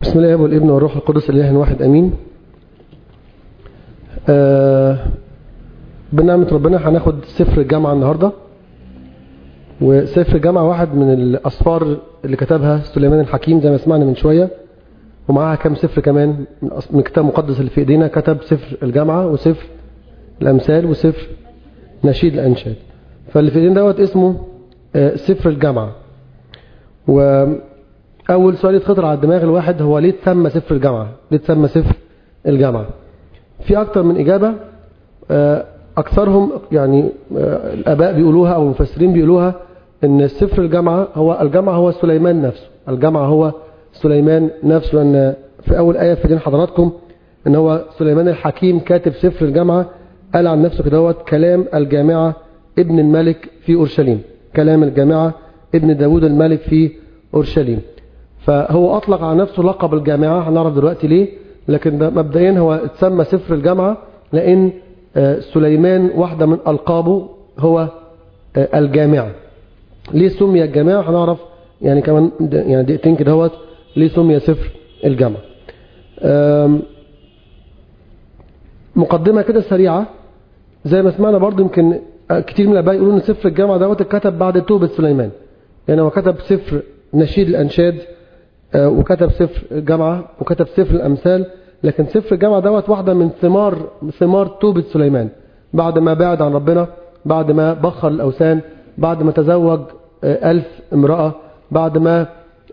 بسم الله والابن والروح القدس الاله واحد امين آه بنعمة ربنا هناخد سفر الجامعة النهاردة وسفر الجامعة واحد من الأسفار اللي كتبها سليمان الحكيم زي ما سمعنا من شوية ومعاها كام سفر كمان من كتاب مقدس اللي في ايدينا كتب سفر الجامعة وسفر الأمثال وسفر نشيد الأنشاد فاللي في ايدينا دوت اسمه آه سفر الجامعة وأول سؤال يتخطر على الدماغ الواحد هو ليه تسمى سفر الجامعة ليه تسمى سفر الجامعة في أكتر من إجابة آه أكثرهم يعني آه الآباء بيقولوها أو المفسرين بيقولوها إن سفر الجامعة هو الجامعة هو سليمان نفسه الجامعة هو سليمان نفسه لأن في أول آية في دين حضراتكم إن هو سليمان الحكيم كاتب سفر الجامعة قال عن نفسه كده كلام الجامعة ابن الملك في أورشليم كلام الجامعة ابن داود الملك في أورشليم فهو أطلق على نفسه لقب الجامعة هنعرف دلوقتي ليه لكن مبدئيا هو اتسمى سفر الجامعة لأن سليمان واحدة من ألقابه هو الجامعة ليه سمي الجامعة هنعرف يعني كمان يعني دقيقتين كده هوت ليه سمي سفر الجامعة مقدمة كده سريعة زي ما سمعنا برضو يمكن كتير من الآباء يقولون ان سفر الجامعة دوت اتكتب بعد توبة سليمان يعني هو كتب سفر نشيد الأنشاد وكتب سفر الجامعة وكتب سفر الأمثال لكن سفر الجامعة دوت واحدة من ثمار ثمار توبة سليمان بعد ما بعد عن ربنا بعد ما بخر الأوثان بعد ما تزوج ألف امرأة بعد ما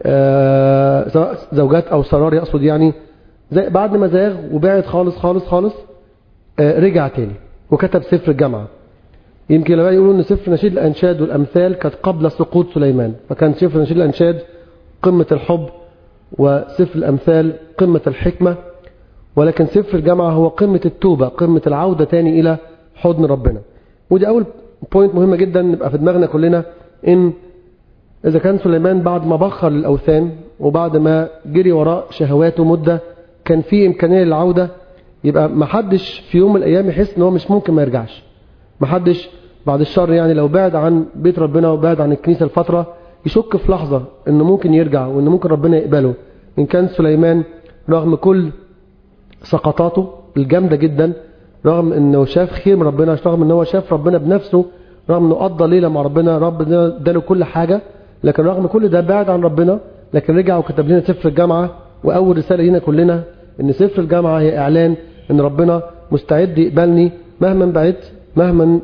سواء زوجات أو سرار يقصد يعني زي بعد ما زاغ وبعد خالص خالص خالص رجع تاني وكتب سفر الجامعة يمكن لما يقولوا ان سفر نشيد الأنشاد والأمثال كانت قبل سقوط سليمان فكان سفر نشيد الأنشاد قمة الحب وسفر الأمثال قمة الحكمة ولكن سفر الجامعة هو قمة التوبة قمة العودة تاني إلى حضن ربنا ودي أول بوينت مهمة جدا نبقى في دماغنا كلنا إن إذا كان سليمان بعد ما بخر الأوثان وبعد ما جري وراء شهواته مدة كان في إمكانية للعودة يبقى ما حدش في يوم من الأيام يحس إن هو مش ممكن ما يرجعش ما حدش بعد الشر يعني لو بعد عن بيت ربنا وبعد عن الكنيسة الفترة يشك في لحظة إنه ممكن يرجع وإنه ممكن ربنا يقبله إن كان سليمان رغم كل سقطاته الجامدة جدا رغم انه شاف خير من ربنا رغم انه شاف ربنا بنفسه رغم انه قضى ليلة مع ربنا ربنا اداله كل حاجة لكن رغم كل ده بعد عن ربنا لكن رجع وكتب لنا سفر الجامعة واول رسالة لينا كلنا ان سفر الجامعة هي اعلان ان ربنا مستعد يقبلني مهما بعدت مهما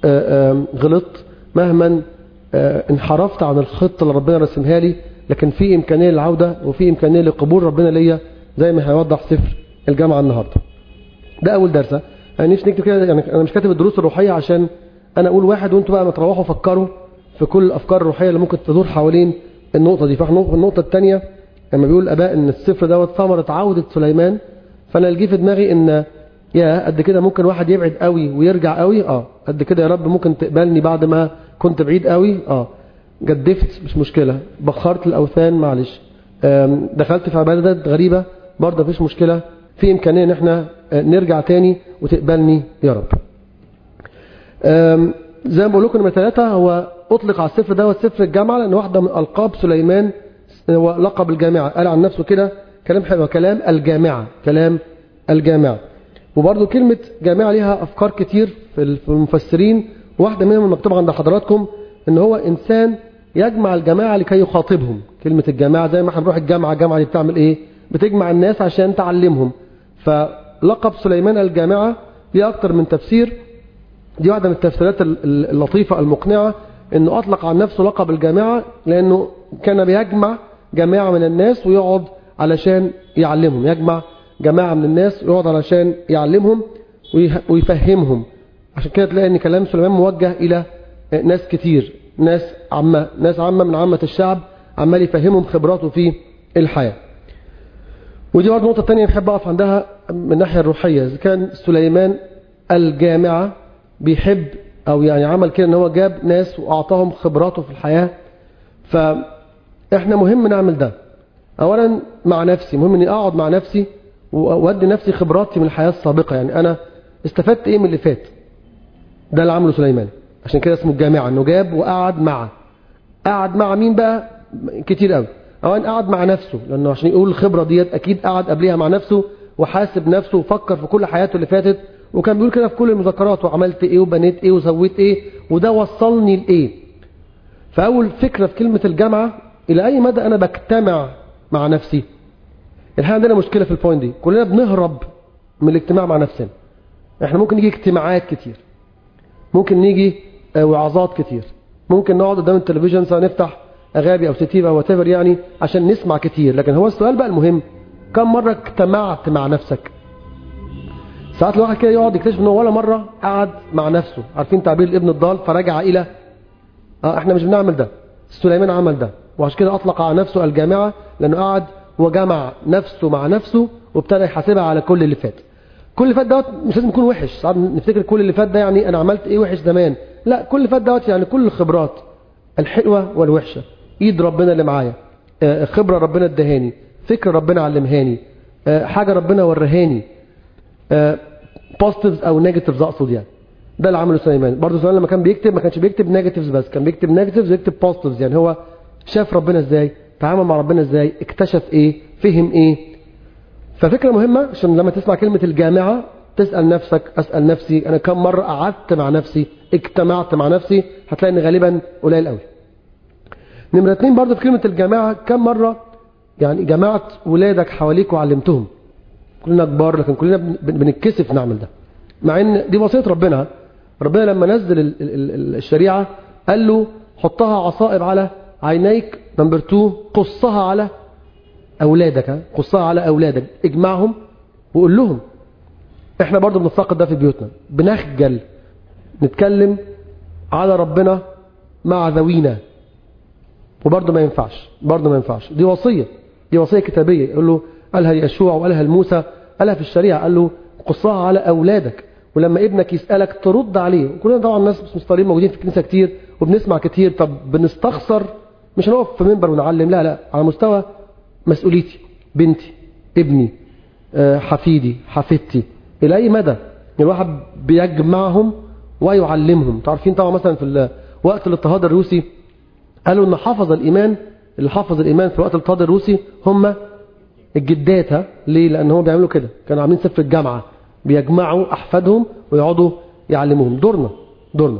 غلطت مهما انحرفت عن الخطة اللي ربنا رسمها لي لكن في امكانية للعودة وفي امكانية لقبول ربنا ليا زي ما هيوضح سفر الجامعة النهاردة ده أول درسة يعني نفسي نكتب كده يعني أنا مش كاتب الدروس الروحية عشان أنا أقول واحد وأنتوا بقى ما تروحوا فكروا في كل الأفكار الروحية اللي ممكن تدور حوالين النقطة دي فاحنا النقطة الثانية لما بيقول الآباء إن السفر دوت ثمرة عودة سليمان فأنا اللي جه في دماغي إن يا قد كده ممكن واحد يبعد قوي ويرجع قوي اه قد كده يا رب ممكن تقبلني بعد ما كنت بعيد قوي اه جدفت مش مشكلة بخرت الأوثان معلش دخلت في عبادات غريبة برضه مفيش مشكلة في إمكانية إن احنا نرجع تاني وتقبلني يا رب زي ما بقول لكم نمرة ثلاثة هو أطلق على السفر دوت سفر الجامعة لأن واحدة من ألقاب سليمان هو لقب الجامعة قال عن نفسه كده كلام حلو كلام الجامعة كلام الجامعة وبرضه كلمة جامعة ليها أفكار كتير في المفسرين واحدة منهم المكتوبة عند حضراتكم إن هو إنسان يجمع الجماعة لكي يخاطبهم كلمة الجماعة زي ما احنا بنروح الجامعة الجامعة دي بتعمل إيه بتجمع الناس عشان تعلمهم فلقب سليمان الجامعة ليه أكتر من تفسير دي واحدة من التفسيرات اللطيفة المقنعة انه اطلق عن نفسه لقب الجامعة لانه كان بيجمع جماعة من الناس ويقعد علشان يعلمهم يجمع جماعة من الناس ويقعد علشان يعلمهم ويفهمهم عشان كده تلاقي ان كلام سليمان موجه الى ناس كتير ناس عامة ناس عامة من عامة الشعب عمال يفهمهم خبراته في الحياة ودي برضه نقطة تانية نحب أقف عندها من الناحية الروحية إذا كان سليمان الجامعة بيحب أو يعني عمل كده إن هو جاب ناس وأعطاهم خبراته في الحياة فإحنا مهم نعمل ده أولا مع نفسي مهم إني أقعد مع نفسي وأدي نفسي خبراتي من الحياة السابقة يعني أنا استفدت إيه من اللي فات ده اللي عمله سليمان عشان كده اسمه الجامعة إنه جاب وقعد مع قعد مع مين بقى كتير قوي أو أن قعد مع نفسه لأنه عشان يقول الخبرة ديت أكيد قعد قبلها مع نفسه وحاسب نفسه وفكر في كل حياته اللي فاتت وكان بيقول كده في كل المذكرات وعملت ايه وبنيت ايه وسويت ايه وده وصلني لايه فأول فكرة في كلمة الجامعة إلى أي مدى أنا بجتمع مع نفسي الحقيقة عندنا مشكلة في البوينت دي كلنا بنهرب من الاجتماع مع نفسنا احنا ممكن نيجي اجتماعات كتير ممكن نيجي وعظات كتير ممكن نقعد قدام التلفزيون سواء نفتح اغابي او ستيف او واتيفر يعني عشان نسمع كتير لكن هو السؤال بقى المهم كم مرة اجتمعت مع نفسك ساعات الواحد كده يقعد يكتشف انه ولا مرة قعد مع نفسه عارفين تعبير الابن الضال فرجع الى اه احنا مش بنعمل ده سليمان عمل ده وعشان كده اطلق على نفسه الجامعة لانه قعد وجمع نفسه مع نفسه وابتدى يحاسبها على كل اللي فات كل اللي فات دوت مش لازم يكون وحش ساعات نفتكر كل اللي فات ده يعني انا عملت ايه وحش زمان لا كل اللي فات دوت يعني كل الخبرات الحلوة والوحشة ايد ربنا اللي معايا آه خبرة ربنا ادهاني فكر ربنا علمهاني آه حاجة ربنا ورهاني بوزيتيفز او نيجاتيفز اقصد يعني ده اللي عمله سليمان برضه سليمان لما كان بيكتب ما كانش بيكتب نيجاتيفز بس كان بيكتب نيجاتيفز ويكتب بوزيتيفز يعني هو شاف ربنا ازاي تعامل مع ربنا ازاي اكتشف ايه فهم ايه ففكرة مهمة عشان لما تسمع كلمة الجامعة تسأل نفسك أسأل نفسي أنا كم مرة قعدت مع نفسي اجتمعت مع نفسي هتلاقي ان غالبا قليل قوي نمرة اتنين برضه في كلمة الجامعة كم مرة يعني جمعت ولادك حواليك وعلمتهم كلنا كبار لكن كلنا بنتكسف نعمل ده مع ان دي وصية ربنا ربنا لما نزل الشريعة قال له حطها عصائب على عينيك نمبر 2 قصها على أولادك قصها على أولادك اجمعهم وقول لهم احنا برضو بنفتقد ده في بيوتنا بنخجل نتكلم على ربنا مع ذوينا وبرضه ما ينفعش برضه ما ينفعش دي وصية دي وصية كتابية يقول له قالها يشوع وقالها لموسى قالها في الشريعة قال له قصها على أولادك ولما ابنك يسألك ترد عليه كلنا طبعا الناس مستطيعين موجودين في الكنيسة كتير وبنسمع كتير طب بنستخسر مش هنقف في منبر ونعلم لا لا على مستوى مسؤوليتي بنتي ابني حفيدي حفيدتي إلى أي مدى الواحد بيجمعهم ويعلمهم تعرفين طبعا مثلا في وقت الاضطهاد الروسي قالوا ان حفظ الإيمان اللي حفظ الإيمان في وقت الاضطهاد الروسي هم الجدات ليه لأن هم بيعملوا كده كانوا عاملين سفر الجامعة بيجمعوا أحفادهم ويقعدوا يعلموهم دورنا دورنا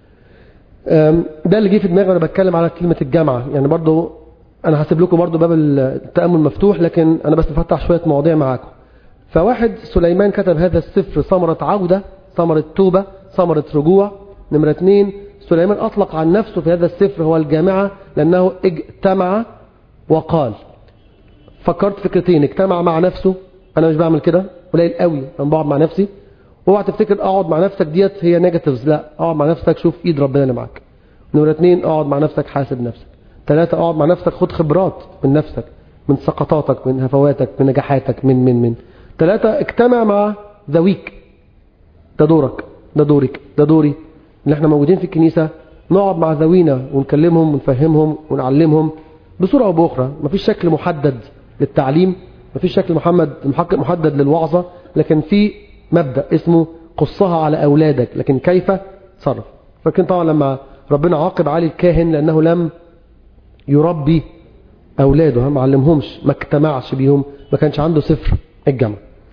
ده اللي جه في دماغي وانا بتكلم على كلمة الجامعة يعني برضو انا هسيب لكم برضو باب التأمل مفتوح لكن انا بس بفتح شوية مواضيع معاكم فواحد سليمان كتب هذا السفر ثمرة عودة ثمرة توبة ثمرة رجوع نمرة اثنين سليمان اطلق عن نفسه في هذا السفر هو الجامعة لانه اجتمع وقال فكرت فكرتين اجتمع مع نفسه انا مش بعمل كده قليل قوي لما بقعد مع نفسي اوعى تفتكر اقعد مع نفسك ديت هي نيجاتيفز لا اقعد مع نفسك شوف ايد ربنا اللي معاك نمرة اثنين اقعد مع نفسك حاسب نفسك ثلاثة اقعد مع نفسك خد خبرات من نفسك من سقطاتك من هفواتك من نجاحاتك من من من ثلاثة اجتمع مع ذويك ده دورك ده دورك ده دوري اللي احنا موجودين في الكنيسة نقعد مع ذوينا ونكلمهم ونفهمهم ونعلمهم بصورة او باخرى مفيش شكل محدد للتعليم مفيش شكل محمد محدد للوعظة لكن في مبدأ اسمه قصها على أولادك لكن كيف تصرف فكن طبعا لما ربنا عاقب علي الكاهن لأنه لم يربي أولاده ما علمهمش ما اجتمعش بيهم ما كانش عنده سفر الجمع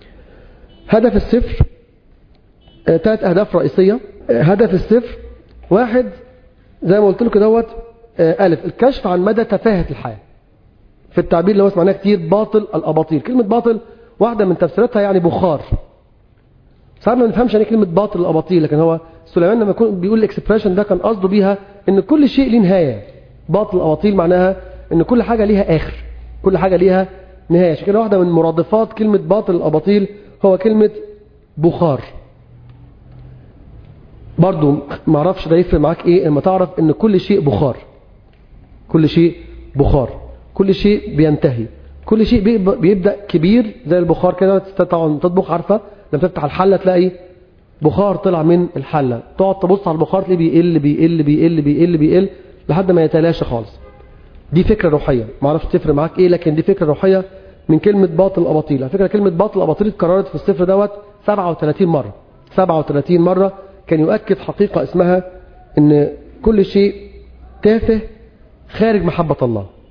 هدف السفر ثلاث أهداف رئيسية هدف السفر واحد زي ما قلت لكم دوت ألف الكشف عن مدى تفاهة الحياة في التعبير اللي هو سمعناه كتير باطل الأباطيل كلمة باطل واحدة من تفسيراتها يعني بخار ساعات ما نفهمش يعني كلمة باطل الأباطيل لكن هو سليمان لما يكون بيقول الاكسبريشن ده كان قصده بيها ان كل شيء ليه نهاية باطل الأباطيل معناها ان كل حاجة ليها آخر كل حاجة ليها نهاية عشان كده واحدة من مرادفات كلمة باطل الأباطيل هو كلمة بخار برضو ما اعرفش ده يفرق معاك ايه لما تعرف ان كل شيء بخار كل شيء بخار كل شيء بينتهي كل شيء بيبدأ كبير زي البخار كده طبعا تطبخ عارفة لما تفتح الحلة تلاقي بخار طلع من الحلة تقعد تبص على البخار تلاقيه بيقل بيقل بيقل بيقل بيقل لحد ما يتلاشى خالص دي فكرة روحية ما اعرفش تفرق معاك ايه لكن دي فكرة روحية من كلمة باطل الأباطيل على فكرة كلمة باطل الأباطيل اتكررت في السفر دوت 37 مرة 37 مرة كان يؤكد حقيقة اسمها ان كل شيء تافه خارج محبة الله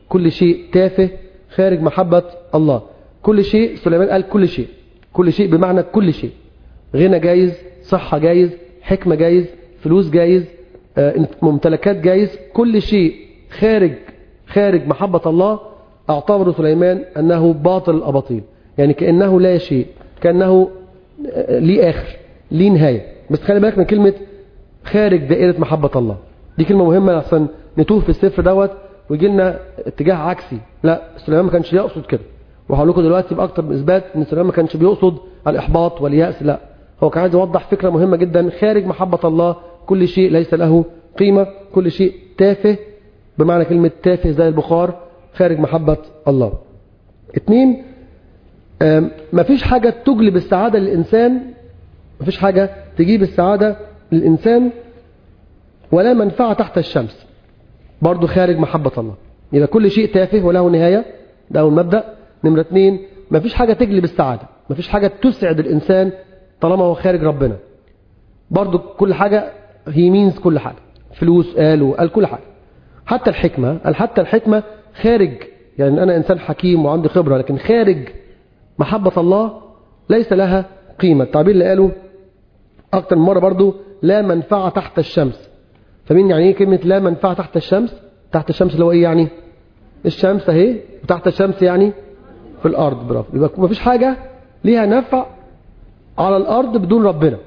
كل شيء تافه خارج محبة الله كل شيء سليمان قال كل شيء كل شيء بمعنى كل شيء غنى جايز صحة جايز حكمة جايز فلوس جايز آه، ممتلكات جايز كل شيء خارج خارج محبة الله اعتبر سليمان أنه باطل الأباطيل يعني كأنه لا شيء كأنه آه، ليه آخر ليه نهاية بس خلي بالك من كلمة خارج دائرة محبة الله دي كلمة مهمة عشان نتوه في السفر دوت ويجي لنا اتجاه عكسي لا سليمان ما كانش يقصد كده وهقول لكم دلوقتي باكتر من اثبات ان سليمان ما كانش بيقصد الاحباط والياس لا هو كان عايز يوضح فكره مهمه جدا خارج محبه الله كل شيء ليس له قيمه كل شيء تافه بمعنى كلمه تافه زي البخار خارج محبه الله اتنين آم، مفيش حاجه تجلب السعاده للانسان مفيش حاجه تجيب السعاده للانسان ولا منفعه تحت الشمس برضو خارج محبة الله يبقى كل شيء تافه وله نهاية ده أول مبدأ نمرة اتنين مفيش حاجة تجلب السعادة مفيش حاجة تسعد الإنسان طالما هو خارج ربنا برضو كل حاجة هي مينز كل حاجة فلوس قال وقال كل حاجة حتى الحكمة قال حتى الحكمة خارج يعني أنا إنسان حكيم وعندي خبرة لكن خارج محبة الله ليس لها قيمة التعبير اللي قاله أكتر من مرة برضو لا منفعة تحت الشمس فمين يعني ايه كلمة لا منفعة تحت الشمس تحت الشمس اللي هو ايه يعني الشمس اهي وتحت الشمس يعني في الارض برافو يبقى مفيش حاجة ليها نفع على الارض بدون ربنا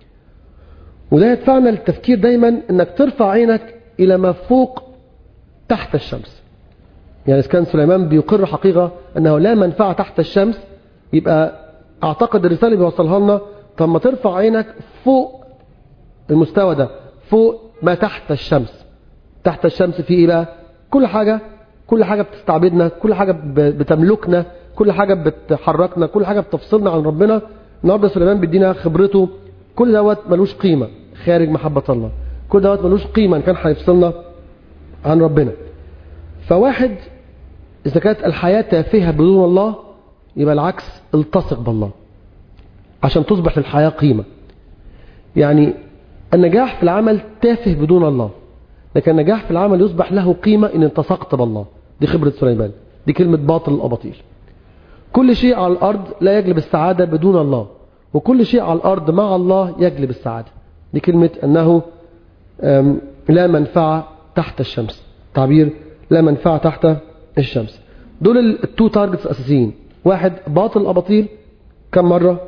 وده يدفعنا للتفكير دايما انك ترفع عينك الى ما فوق تحت الشمس يعني اذا كان سليمان بيقر حقيقة انه لا منفعة تحت الشمس يبقى اعتقد الرسالة اللي بيوصلها لنا طب ما ترفع عينك فوق المستوى ده فوق ما تحت الشمس تحت الشمس في ايه بقى كل حاجة كل حاجة بتستعبدنا كل حاجة ب- بتملكنا كل حاجة بتحركنا كل حاجة بتفصلنا عن ربنا النهارده سليمان بيدينا خبرته كل دوت ملوش قيمة خارج محبة الله كل دوت ملوش قيمة ان كان هيفصلنا عن ربنا فواحد إذا كانت الحياة تافهة بدون الله يبقى العكس التصق بالله عشان تصبح للحياة قيمة يعني النجاح في العمل تافه بدون الله لكن النجاح في العمل يصبح له قيمة إن التصقت بالله دي خبرة سليمان دي كلمة باطل الأباطيل كل شيء على الأرض لا يجلب السعادة بدون الله وكل شيء على الأرض مع الله يجلب السعادة دي كلمة أنه أم، لا منفعة تحت الشمس تعبير لا منفعة تحت الشمس دول التو تارجتس الأساسيين واحد باطل الأباطيل كم مرة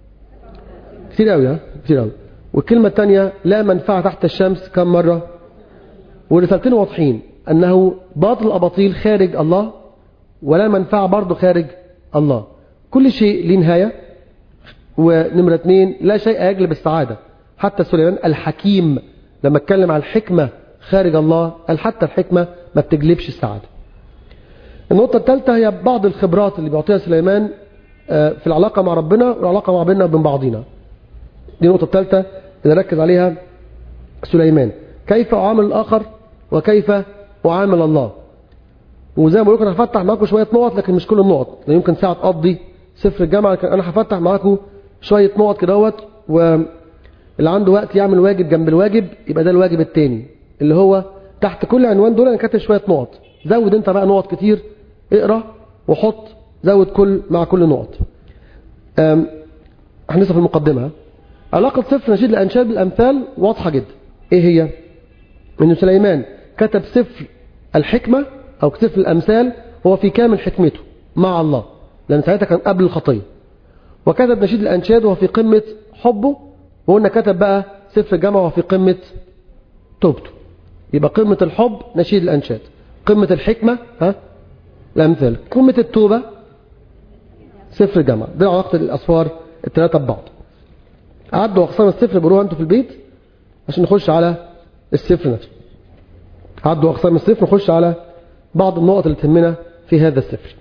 كتير قوي ها كتير قوي والكلمة الثانية لا منفعة تحت الشمس كم مرة والرسالتين واضحين أنه باطل الأباطيل خارج الله ولا منفعة برضه خارج الله كل شيء له نهاية ونمرة اثنين لا شيء يجلب السعادة حتى سليمان الحكيم لما اتكلم عن الحكمة خارج الله قال حتى الحكمة ما بتجلبش السعادة النقطة الثالثة هي بعض الخبرات اللي بيعطيها سليمان آه، في العلاقة مع ربنا والعلاقة مع بيننا وبين بعضينا دي النقطة الثالثة اللي ركز عليها سليمان كيف أعامل الآخر وكيف أعامل الله وزي ما بقول لكم انا هفتح معاكم شويه نقط لكن مش كل النقط لا يمكن ساعه تقضي سفر الجامعه لكن انا هفتح معاكم شويه نقط كدهوت واللي عنده وقت يعمل واجب جنب الواجب يبقى ده الواجب التاني اللي هو تحت كل عنوان دول انا كاتب شويه نقط زود انت بقى نقط كتير اقرا وحط زود كل مع كل نقط أم، احنا لسه في المقدمه ها؟ علاقه سفر نشيد الانشاد بالامثال واضحه جدا ايه هي ان سليمان كتب سفر الحكمه او سفر الامثال هو في كامل حكمته مع الله لان ساعتها كان قبل الخطيه وكتب نشيد الانشاد وهو في قمه حبه وقلنا كتب بقى سفر الجامعه وهو في قمه توبته يبقى قمه الحب نشيد الانشاد قمه الحكمه ها الامثال قمه التوبه سفر الجامعه دي علاقه الاصفار الثلاثه ببعض عدوا اقسام السفر بروها انتوا في البيت عشان نخش على السفر نفسه عدوا اقسام السفر نخش على بعض النقط اللي تهمنا في هذا السفر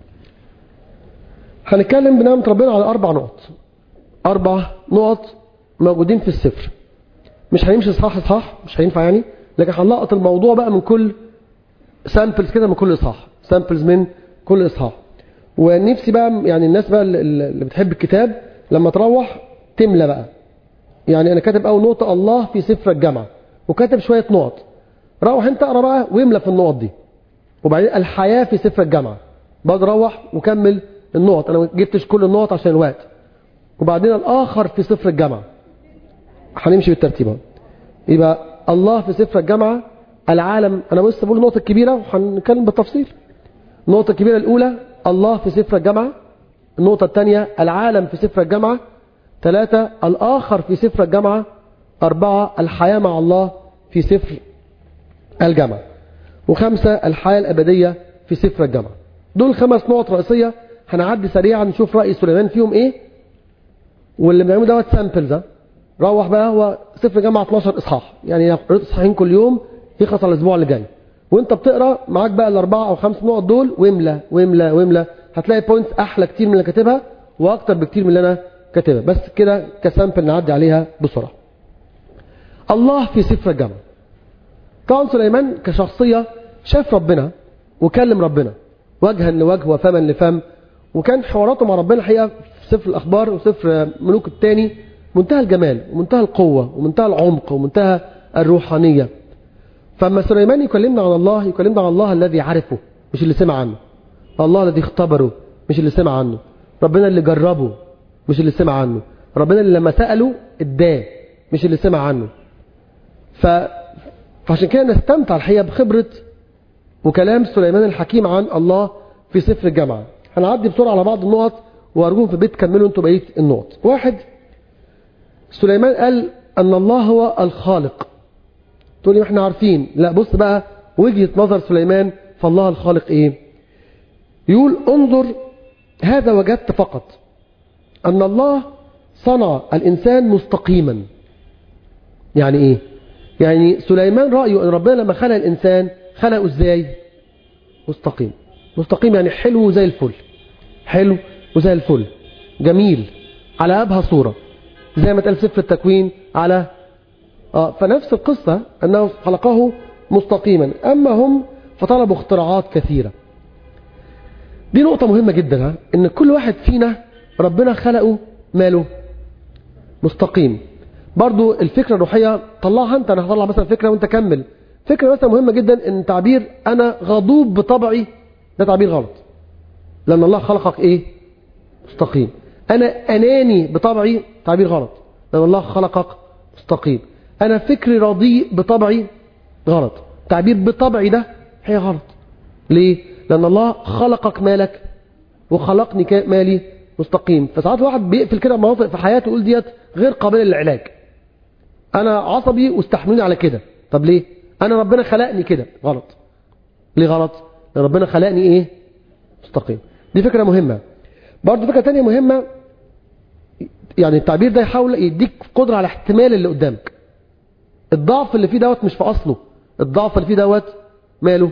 هنتكلم بنعمة ربنا على أربع نقط أربع نقط موجودين في السفر مش هنمشي إصحاح إصحاح مش هينفع يعني لكن هنلقط الموضوع بقى من كل سامبلز كده من كل إصحاح سامبلز من كل إصحاح ونفسي بقى يعني الناس بقى اللي اللي بتحب الكتاب لما تروح تملى بقى يعني أنا كاتب أول نقطة الله في سفر الجامعة وكاتب شوية نقط روح أنت اقرا بقى واملى في النقط دي وبعدين الحياة في سفر الجامعة برضه روح وكمل النقط انا ما جبتش كل النقط عشان الوقت وبعدين الاخر في سفر الجامعة هنمشي بالترتيب اهو. يبقى الله في سفر الجامعة العالم انا بس بقول النقطة الكبيرة وهنتكلم بالتفصيل النقطة الكبيرة الاولى الله في سفر الجامعة النقطة الثانية العالم في سفر الجامعة ثلاثة الآخر في سفر الجامعة أربعة الحياة مع الله في سفر الجامعة وخمسة الحياة الأبدية في سفر الجامعة دول خمس نقط رئيسية هنعدي سريعا نشوف رأي سليمان فيهم إيه واللي بنعمله دوت سامبلز روح بقى هو سفر الجامعة 12 إصحاح يعني قريت إصحاحين كل يوم يخلص على الأسبوع اللي جاي وأنت بتقرأ معاك بقى الأربعة أو خمس نقط دول واملى واملى واملى هتلاقي بوينتس أحلى كتير من اللي كاتبها وأكتر بكتير من اللي أنا كاتبها بس كده كسامبل نعدي عليها بسرعة الله في سفر الجامعة طبعا سليمان كشخصية شاف ربنا وكلم ربنا وجها لوجه وفما لفم وكان حواراته مع ربنا الحقيقة في سفر الأخبار وسفر ملوك الثاني منتهى الجمال ومنتهى القوة ومنتهى العمق ومنتهى الروحانية فأما سليمان يكلمنا عن الله يكلمنا عن الله الذي عرفه مش اللي سمع عنه الله الذي اختبره مش اللي سمع عنه ربنا اللي جربه مش اللي سمع عنه ربنا اللي لما سأله اداه مش اللي سمع عنه ف... فعشان كده نستمتع الحقيقة بخبرة وكلام سليمان الحكيم عن الله في سفر الجامعة هنعدي بسرعة على بعض النقط وأرجوكم في البيت كملوا انتوا بقية النقط واحد سليمان قال أن الله هو الخالق تقول لي احنا عارفين لا بص بقى وجهة نظر سليمان فالله الخالق ايه يقول انظر هذا وجدت فقط أن الله صنع الإنسان مستقيما يعني إيه يعني سليمان رأيه أن ربنا لما خلق الإنسان خلقه إزاي مستقيم مستقيم يعني حلو زي الفل حلو وزي الفل جميل على أبهى صورة زي ما تقال سفر التكوين على آه فنفس القصة أنه خلقه مستقيما أما هم فطلبوا اختراعات كثيرة دي نقطة مهمة جدا ها؟ ان كل واحد فينا ربنا خلقه ماله مستقيم برضو الفكرة الروحية طلعها انت انا هطلع مثلا فكرة وانت كمل فكرة مثلا مهمة جدا ان تعبير انا غضوب بطبعي ده تعبير غلط لان الله خلقك ايه مستقيم انا اناني بطبعي تعبير غلط لان الله خلقك مستقيم انا فكري رديء بطبعي غلط تعبير بطبعي ده هي غلط ليه لأن الله خلقك مالك وخلقني مالي مستقيم فساعات الواحد بيقفل كده مناطق في حياته يقول ديت غير قابلة للعلاج أنا عصبي واستحملوني على كده طب ليه أنا ربنا خلقني كده غلط ليه غلط لأن ربنا خلقني إيه مستقيم دي فكرة مهمة برضه فكرة تانية مهمة يعني التعبير ده يحاول يديك قدرة على احتمال اللي قدامك الضعف اللي فيه دوت مش في أصله الضعف اللي فيه دوت ماله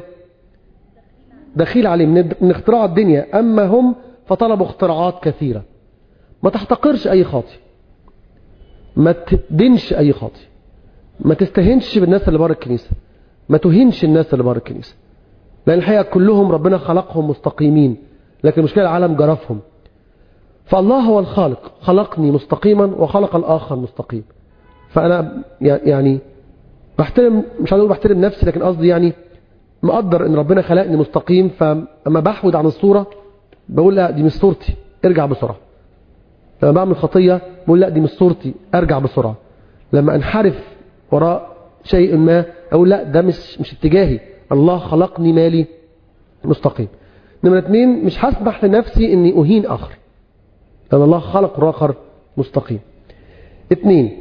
دخيل عليه من من اختراع الدنيا أما هم فطلبوا اختراعات كثيرة ما تحتقرش أي خاطي ما تدينش أي خاطي ما تستهنش بالناس اللي بره الكنيسة ما تهينش الناس اللي بره الكنيسة لأن الحقيقة كلهم ربنا خلقهم مستقيمين لكن المشكلة العالم جرفهم فالله هو الخالق خلقني مستقيما وخلق الآخر مستقيم فأنا يعني بحترم مش عايز اقول بحترم نفسي لكن قصدي يعني مقدر ان ربنا خلقني مستقيم فاما بحود عن الصورة بقول لا دي مش صورتي ارجع بسرعة لما بعمل خطية بقول لا دي مش صورتي ارجع بسرعة لما انحرف وراء شيء ما اقول لا ده مش مش اتجاهي الله خلقني مالي مستقيم نمرة اتنين مش هسمح لنفسي اني اهين اخر لان الله خلق اخر مستقيم اتنين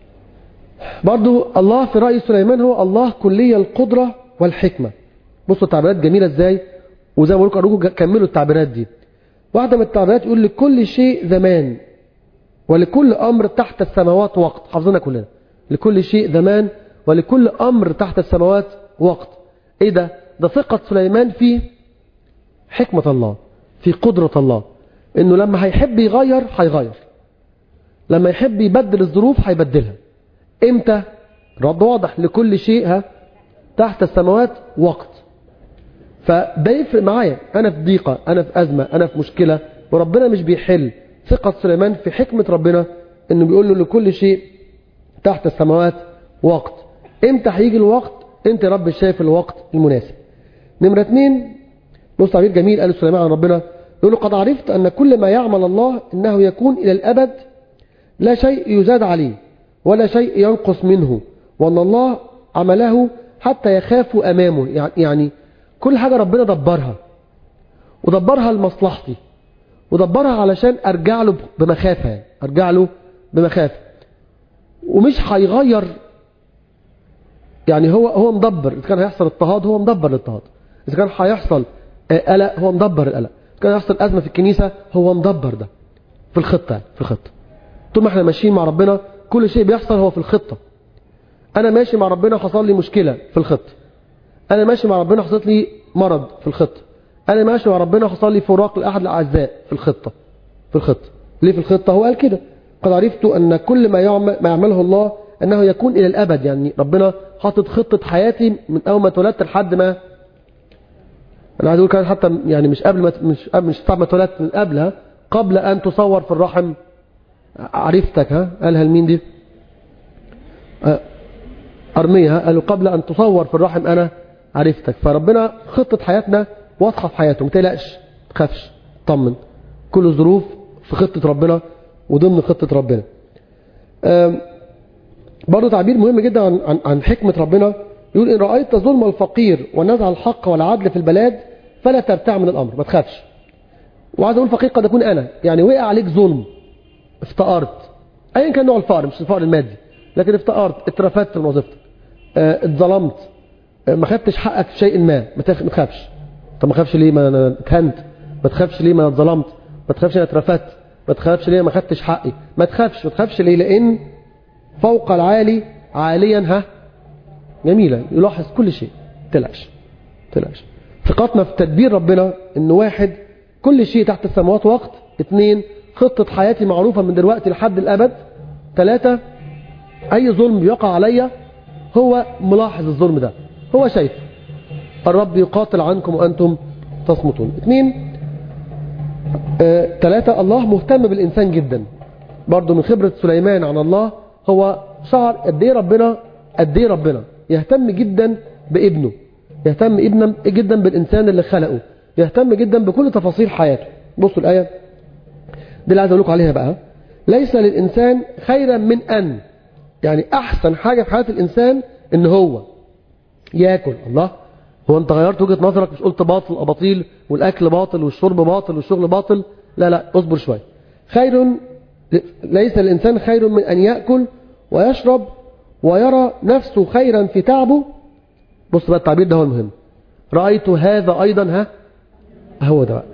برضو الله في رأي سليمان هو الله كلية القدرة والحكمة بصوا التعبيرات جميلة ازاي وزي ما بقول لكم ارجوكم كملوا التعبيرات دي واحدة من التعبيرات يقول لكل شيء زمان ولكل امر تحت السماوات وقت حافظنا كلنا لكل شيء زمان ولكل امر تحت السماوات وقت ايه ده ده ثقة سليمان في حكمة الله في قدرة الله انه لما هيحب يغير هيغير لما يحب يبدل الظروف هيبدلها امتى رد واضح لكل شيء ها تحت السماوات وقت فده يفرق معايا انا في ضيقة انا في ازمة انا في مشكلة وربنا مش بيحل ثقة سليمان في حكمة ربنا انه بيقول له لكل شيء تحت السماوات وقت امتى هيجي الوقت انت يا رب شايف الوقت المناسب نمرة اثنين بص تعبير جميل قاله سليمان عن ربنا يقول له قد عرفت أن كل ما يعمل الله إنه يكون إلى الأبد لا شيء يزاد عليه ولا شيء ينقص منه وأن الله عمله حتى يخافوا أمامه يعني كل حاجة ربنا دبرها ودبرها لمصلحتي ودبرها علشان أرجع له بمخافة أرجع له بمخافة ومش هيغير يعني هو هو مدبر إذا كان هيحصل اضطهاد هو مدبر الاضطهاد إذا كان هيحصل قلق هو مدبر القلق إذا كان هيحصل أزمة في الكنيسة هو مدبر ده في الخطة في الخطة طول ما احنا ماشيين مع ربنا كل شيء بيحصل هو في الخطة أنا ماشي مع ربنا حصل لي مشكلة في الخطة أنا ماشي مع ربنا حصلت لي مرض في الخطة أنا ماشي مع ربنا حصل لي فراق لأحد الأعزاء في الخطة في الخطة ليه في الخطة هو قال كده قد عرفت أن كل ما يعمل ما يعمله الله أنه يكون إلى الأبد يعني ربنا حاطط خطة حياتي من أول ما اتولدت لحد ما أنا عايز أقول كان حتى يعني مش قبل ما مش قبل مش ما اتولدت من قبلها قبل أن تصور في الرحم عرفتك ها قالها لمين دي أرميها قالوا قبل أن تصور في الرحم أنا عرفتك فربنا خطة حياتنا واضحة في حياته ما تقلقش تخافش طمن كل الظروف في خطة ربنا وضمن خطة ربنا برضو تعبير مهم جدا عن, عن, عن حكمة ربنا يقول إن رأيت ظلم الفقير ونزع الحق والعدل في البلاد فلا ترتع من الأمر ما تخافش وعايز أقول فقير قد أكون أنا يعني وقع عليك ظلم افتقرت أيا كان نوع الفقر مش الفقر المادي لكن افتقرت اترفدت من وظيفتك اه اتظلمت اه ما خدتش حقك في شيء ما ما تخافش طب ما تخافش ليه ما انا اتهنت ما تخافش ليه ما انا اتظلمت ما تخافش انا اترفدت ما تخافش ليه ما خدتش حقي ما تخافش ما تخافش ليه لان فوق العالي عاليا ها جميلة يلاحظ كل شيء تلاش تلاش ثقتنا في تدبير ربنا ان واحد كل شيء تحت السماوات وقت اثنين خطة حياتي معروفة من دلوقتي لحد الأبد ثلاثة أي ظلم بيقع عليا هو ملاحظ الظلم ده هو شايف الرب يقاتل عنكم وأنتم تصمتون اثنين آه، ثلاثة الله مهتم بالإنسان جدا برضو من خبرة سليمان عن الله هو شعر قد ايه ربنا قد ايه ربنا يهتم جدا بابنه يهتم ابنا جدا بالإنسان اللي خلقه يهتم جدا بكل تفاصيل حياته بصوا الآية دي اللي عايز أقول لكم عليها بقى ليس للإنسان خيرا من أن يعني أحسن حاجة في حياة الإنسان إن هو ياكل الله هو أنت غيرت وجهة نظرك مش قلت باطل أباطيل والأكل باطل والشرب باطل والشغل باطل لا لا اصبر شوية خير ليس للإنسان خير من أن يأكل ويشرب ويرى نفسه خيرا في تعبه بص بقى التعبير ده هو المهم رأيت هذا أيضا ها هو ده بقى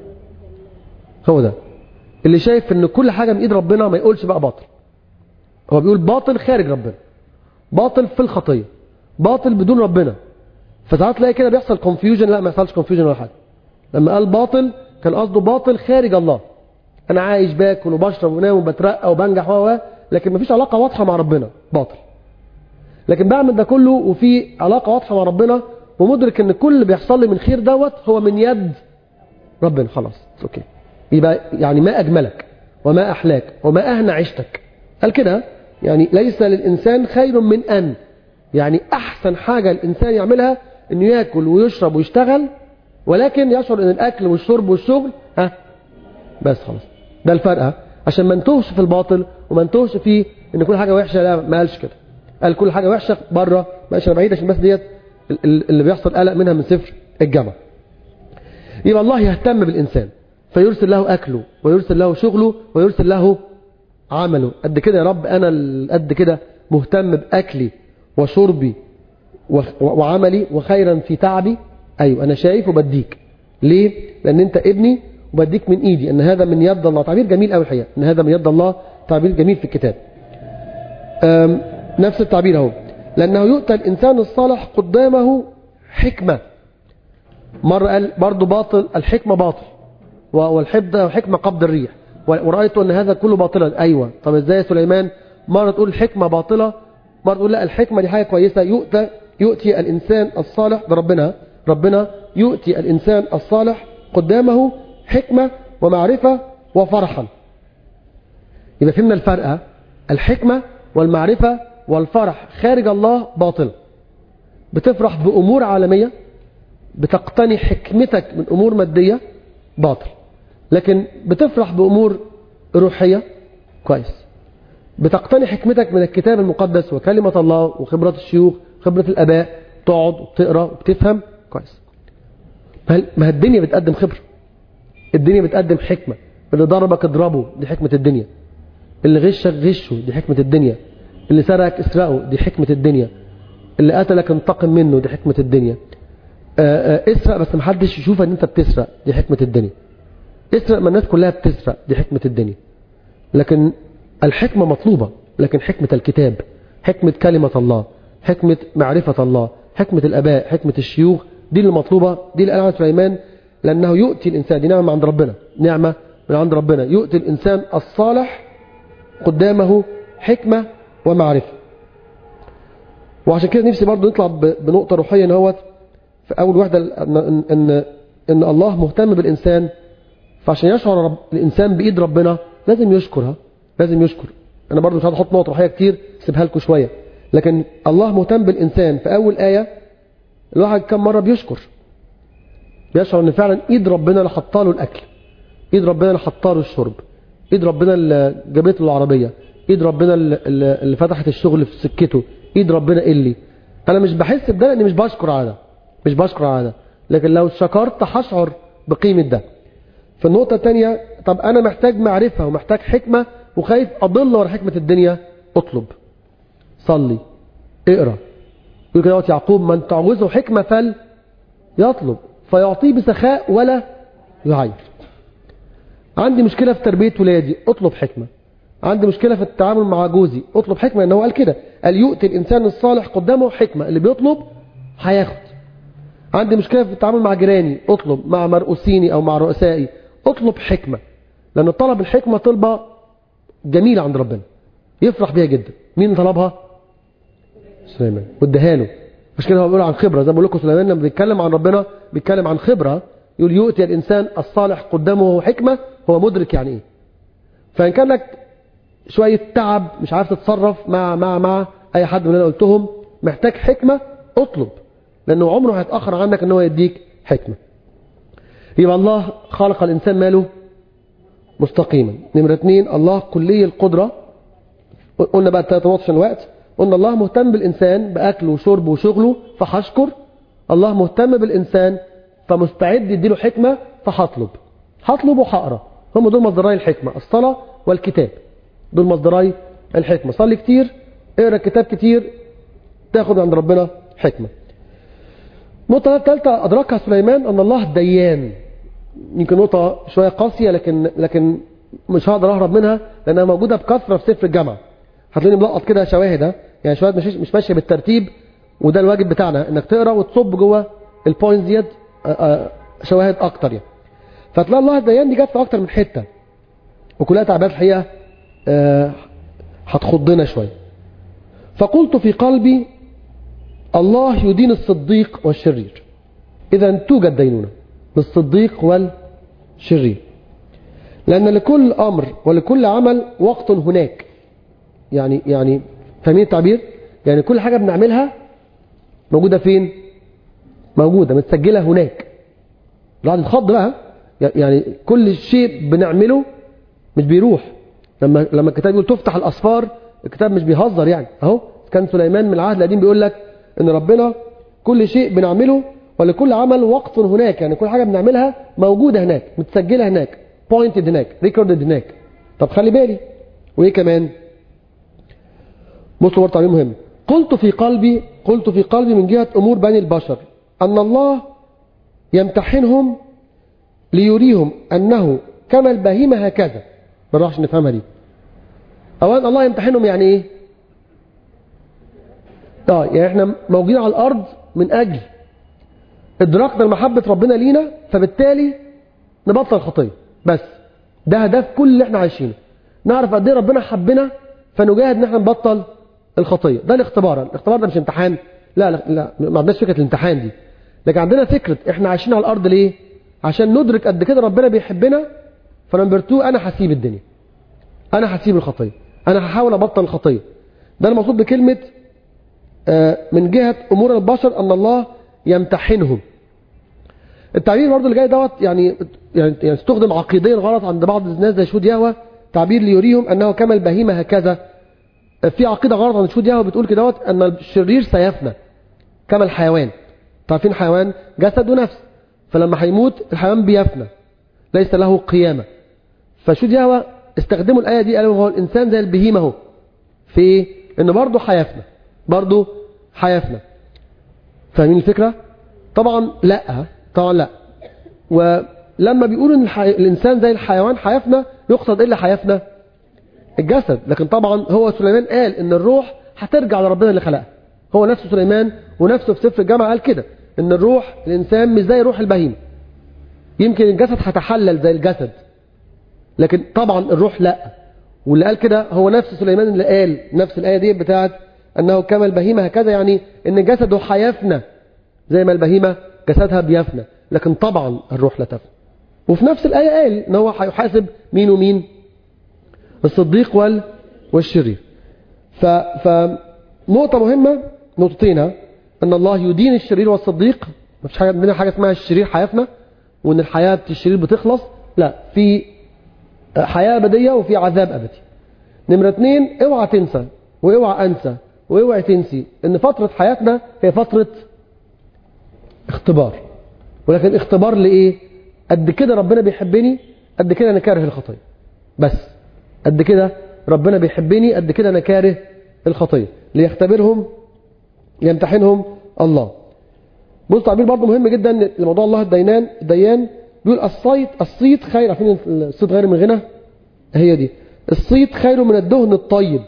هو ده اللي شايف ان كل حاجة من ايد ربنا ما يقولش بقى باطل هو بيقول باطل خارج ربنا باطل في الخطية باطل بدون ربنا فساعات تلاقي كده بيحصل كونفيوجن لا ما يحصلش كونفيوجن ولا حاجة لما قال باطل كان قصده باطل خارج الله انا عايش باكل وبشرب ونام وبترقى وبنجح و لكن مفيش علاقة واضحة مع ربنا باطل لكن بعمل ده كله وفي علاقة واضحة مع ربنا ومدرك ان كل اللي بيحصل لي من خير دوت هو من يد ربنا خلاص اوكي يبقى يعني ما أجملك وما أحلاك وما أهنى عيشتك قال كده يعني ليس للإنسان خير من أن يعني أحسن حاجة الإنسان يعملها أنه يأكل ويشرب ويشتغل ولكن يشعر أن الأكل والشرب والشغل ها بس خلاص ده الفرق ها؟ عشان ما نتوهش في الباطل وما نتوهش فيه أن كل حاجة وحشة لا ما قالش كده قال كل حاجة وحشة بره ماشي أنا بعيد عشان بس ديت اللي بيحصل قلق منها من سفر الجامعة يبقى الله يهتم بالإنسان فيرسل له أكله ويرسل له شغله ويرسل له عمله قد كده يا رب أنا قد كده مهتم بأكلي وشربي وعملي وخيرا في تعبي أيوة أنا شايف وبديك ليه؟ لأن أنت ابني وبديك من إيدي أن هذا من يد الله تعبير جميل أوي الحقيقة أن هذا من يد الله تعبير جميل في الكتاب نفس التعبير اهو لأنه يؤتى الإنسان الصالح قدامه حكمة مرة قال برضو باطل الحكمة باطل والحب حكمة قبض الريح ورأيت أن هذا كله باطلا أيوة طب إزاي يا سليمان مرة تقول الحكمة باطلة مرة تقول لا الحكمة دي حاجة كويسة يؤتى يؤتي الإنسان الصالح ده ربنا ربنا يؤتي الإنسان الصالح قدامه حكمة ومعرفة وفرحا يبقى فهمنا الفرق الحكمة والمعرفة والفرح خارج الله باطل بتفرح بأمور عالمية بتقتني حكمتك من أمور مادية باطل لكن بتفرح بأمور روحية كويس بتقتني حكمتك من الكتاب المقدس وكلمة الله وخبرة الشيوخ خبرة الآباء تقعد وتقرأ وبتفهم كويس ما الدنيا بتقدم خبرة الدنيا بتقدم حكمة اللي ضربك اضربه دي حكمة الدنيا اللي غشك غشه دي حكمة الدنيا اللي سرقك اسرقه دي حكمة الدنيا اللي قتلك انتقم منه دي حكمة الدنيا آآ آآ اسرق بس محدش يشوف ان انت بتسرق دي حكمة الدنيا اسرق ما الناس كلها بتسرق دي حكمة الدنيا لكن الحكمة مطلوبة لكن حكمة الكتاب حكمة كلمة الله حكمة معرفة الله حكمة الأباء حكمة الشيوخ دي اللي مطلوبة دي اللي قال عنها سليمان لأنه يؤتي الإنسان دي نعمة من عند ربنا نعمة من عند ربنا يؤتي الإنسان الصالح قدامه حكمة ومعرفة وعشان كده نفسي برضو نطلع بنقطة روحية ان هو في أول واحدة إن, إن, إن الله مهتم بالإنسان فعشان يشعر رب الإنسان بإيد ربنا لازم يشكرها لازم يشكر أنا برضو مش هحط نقط روحية كتير سيبها لكم شوية لكن الله مهتم بالإنسان في أول آية الواحد كم مرة بيشكر بيشعر ان فعلا ايد ربنا اللي حطها له الاكل ايد ربنا اللي حطها له الشرب ايد ربنا اللي جابت له العربيه ايد ربنا اللي, اللي فتحت الشغل في سكته ايد ربنا اللي انا مش بحس بده لاني مش بشكر على ده مش بشكر على ده لكن لو شكرت هشعر بقيمه ده في النقطه الثانيه طب انا محتاج معرفه ومحتاج حكمه وخايف اضل ورا حكمه الدنيا اطلب صلي اقرا يقول كده يعقوب من تعوزه حكمه فل يطلب فيعطيه بسخاء ولا يعير عندي مشكلة في تربية ولادي اطلب حكمة عندي مشكلة في التعامل مع جوزي اطلب حكمة انه قال كده قال يؤتي الانسان الصالح قدامه حكمة اللي بيطلب هياخد عندي مشكلة في التعامل مع جيراني اطلب مع مرؤوسيني او مع رؤسائي اطلب حكمة لان طلب الحكمة طلبة جميلة عند ربنا يفرح بيها جدا مين طلبها سليمان واداها له مش كده هو بيقول عن خبرة زي ما بقول لكم سليمان لما بيتكلم عن ربنا بيتكلم عن خبرة يقول يؤتي الإنسان الصالح قدامه حكمة هو مدرك يعني إيه فإن كان لك شوية تعب مش عارف تتصرف مع مع مع أي حد من اللي أنا قلتهم محتاج حكمة اطلب لأنه عمره هيتأخر عنك أن هو يديك حكمة يبقى الله خلق الإنسان ماله مستقيما نمرة اثنين الله كلي القدرة قلنا بقى الثلاثة نقط عشان الوقت قلنا الله مهتم بالإنسان بأكله وشربه وشغله فهشكر الله مهتم بالإنسان فمستعد يديله حكمة فهطلب هطلب وهقرا هم دول مصدراي الحكمة الصلاة والكتاب دول مصدراي الحكمة صلي كتير اقرا كتاب كتير تاخد عند ربنا حكمة النقطة الثالثة أدركها سليمان أن الله ديان يمكن نقطة شوية قاسية لكن لكن مش هقدر أهرب منها لأنها موجودة بكثرة في سفر الجامعة هتلاقيني ملقط كده شواهد يعني شواهد مش مش ماشية بالترتيب وده الواجب بتاعنا انك تقرا وتصب جوه البوينتس ديت شواهد اكتر يعني فتلاقي الله الديان دي جت في اكتر من حته وكلها تعبيرات الحقيقه هتخضنا شويه فقلت في قلبي الله يدين الصديق والشرير اذا توجد دينونه للصديق والشرير لان لكل امر ولكل عمل وقت هناك يعني يعني فاهمين التعبير يعني كل حاجه بنعملها موجوده فين موجوده متسجله هناك الواحد يتخض بقى يعني كل شيء بنعمله مش بيروح لما لما الكتاب يقول تفتح الاسفار الكتاب مش بيهزر يعني اهو كان سليمان من العهد القديم بيقول لك ان ربنا كل شيء بنعمله ولكل عمل وقت هناك يعني كل حاجه بنعملها موجوده هناك متسجله هناك بوينتد هناك ريكوردد هناك طب خلي بالي وايه كمان بصوا برضه تعليم مهم قلت في قلبي قلت في قلبي من جهة أمور بني البشر أن الله يمتحنهم ليريهم أنه كما البهيمة هكذا ما نروحش نفهمها دي أولا الله يمتحنهم يعني إيه اه يعني احنا موجودين على الأرض من أجل إدراكنا لمحبة ربنا لينا فبالتالي نبطل الخطية بس ده هدف كل اللي احنا عايشينه نعرف قد ايه ربنا حبنا فنجاهد ان احنا نبطل الخطية ده الاختبار الاختبار ده مش امتحان لا لا, لا ما عندناش فكرة الامتحان دي لكن عندنا فكرة احنا عايشين على الارض ليه عشان ندرك قد كده ربنا بيحبنا فنمبر 2 انا هسيب الدنيا انا هسيب الخطية انا هحاول ابطل الخطية ده المقصود بكلمة آه من جهة امور البشر ان الله يمتحنهم التعبير برضو اللي جاي دوت يعني يعني يعني استخدم عقيديا غلط عند بعض الناس زي شهود يهوه تعبير ليريهم انه كما البهيمه هكذا في عقيده غلط عند شهود يهوه بتقول كده دوت ان الشرير سيفنى كما الحيوان تعرفين حيوان جسد ونفس فلما هيموت الحيوان بيفنى ليس له قيامه فشهود يهوه استخدموا الايه دي قالوا هو الانسان زي البهيمه اهو في ايه انه برضه هيفنى برضه هيفنى فاهمين الفكره طبعا لا طبعا لا ولما بيقولوا ان الحي... الانسان زي الحيوان هيفنى يقصد ايه اللي هيفنى الجسد لكن طبعا هو سليمان قال ان الروح هترجع لربنا اللي خلقها هو نفسه سليمان ونفسه في سفر الجامعه قال كده ان الروح الانسان مش زي روح البهيمه يمكن الجسد هتحلل زي الجسد لكن طبعا الروح لا واللي قال كده هو نفس سليمان اللي قال نفس الايه دي بتاعت انه كما البهيمه هكذا يعني ان جسده هيفنى زي ما البهيمه جسدها بيفنى لكن طبعا الروح لا تفنى وفي نفس الآية قال ان هو هيحاسب مين ومين الصديق وال والشرير ف فنقطة مهمة نقطتين ان الله يدين الشرير والصديق ما فيش حاجة عندنا حاجة اسمها الشرير حياتنا وان الحياة الشرير بتخلص لا في حياة أبدية وفي عذاب أبدي نمرة اتنين اوعى تنسى واوعى انسى واوعى تنسي ان فترة حياتنا هي فترة اختبار ولكن اختبار لايه قد كده ربنا بيحبني قد كده انا كاره الخطيه بس قد كده ربنا بيحبني قد كده انا كاره الخطيه ليختبرهم يمتحنهم الله بص تعبير برضه مهم جدا لموضوع الله الدينان الديان بيقول الصيت الصيت خير عارفين الصيت غير من غنى هي دي الصيت خير من الدهن الطيب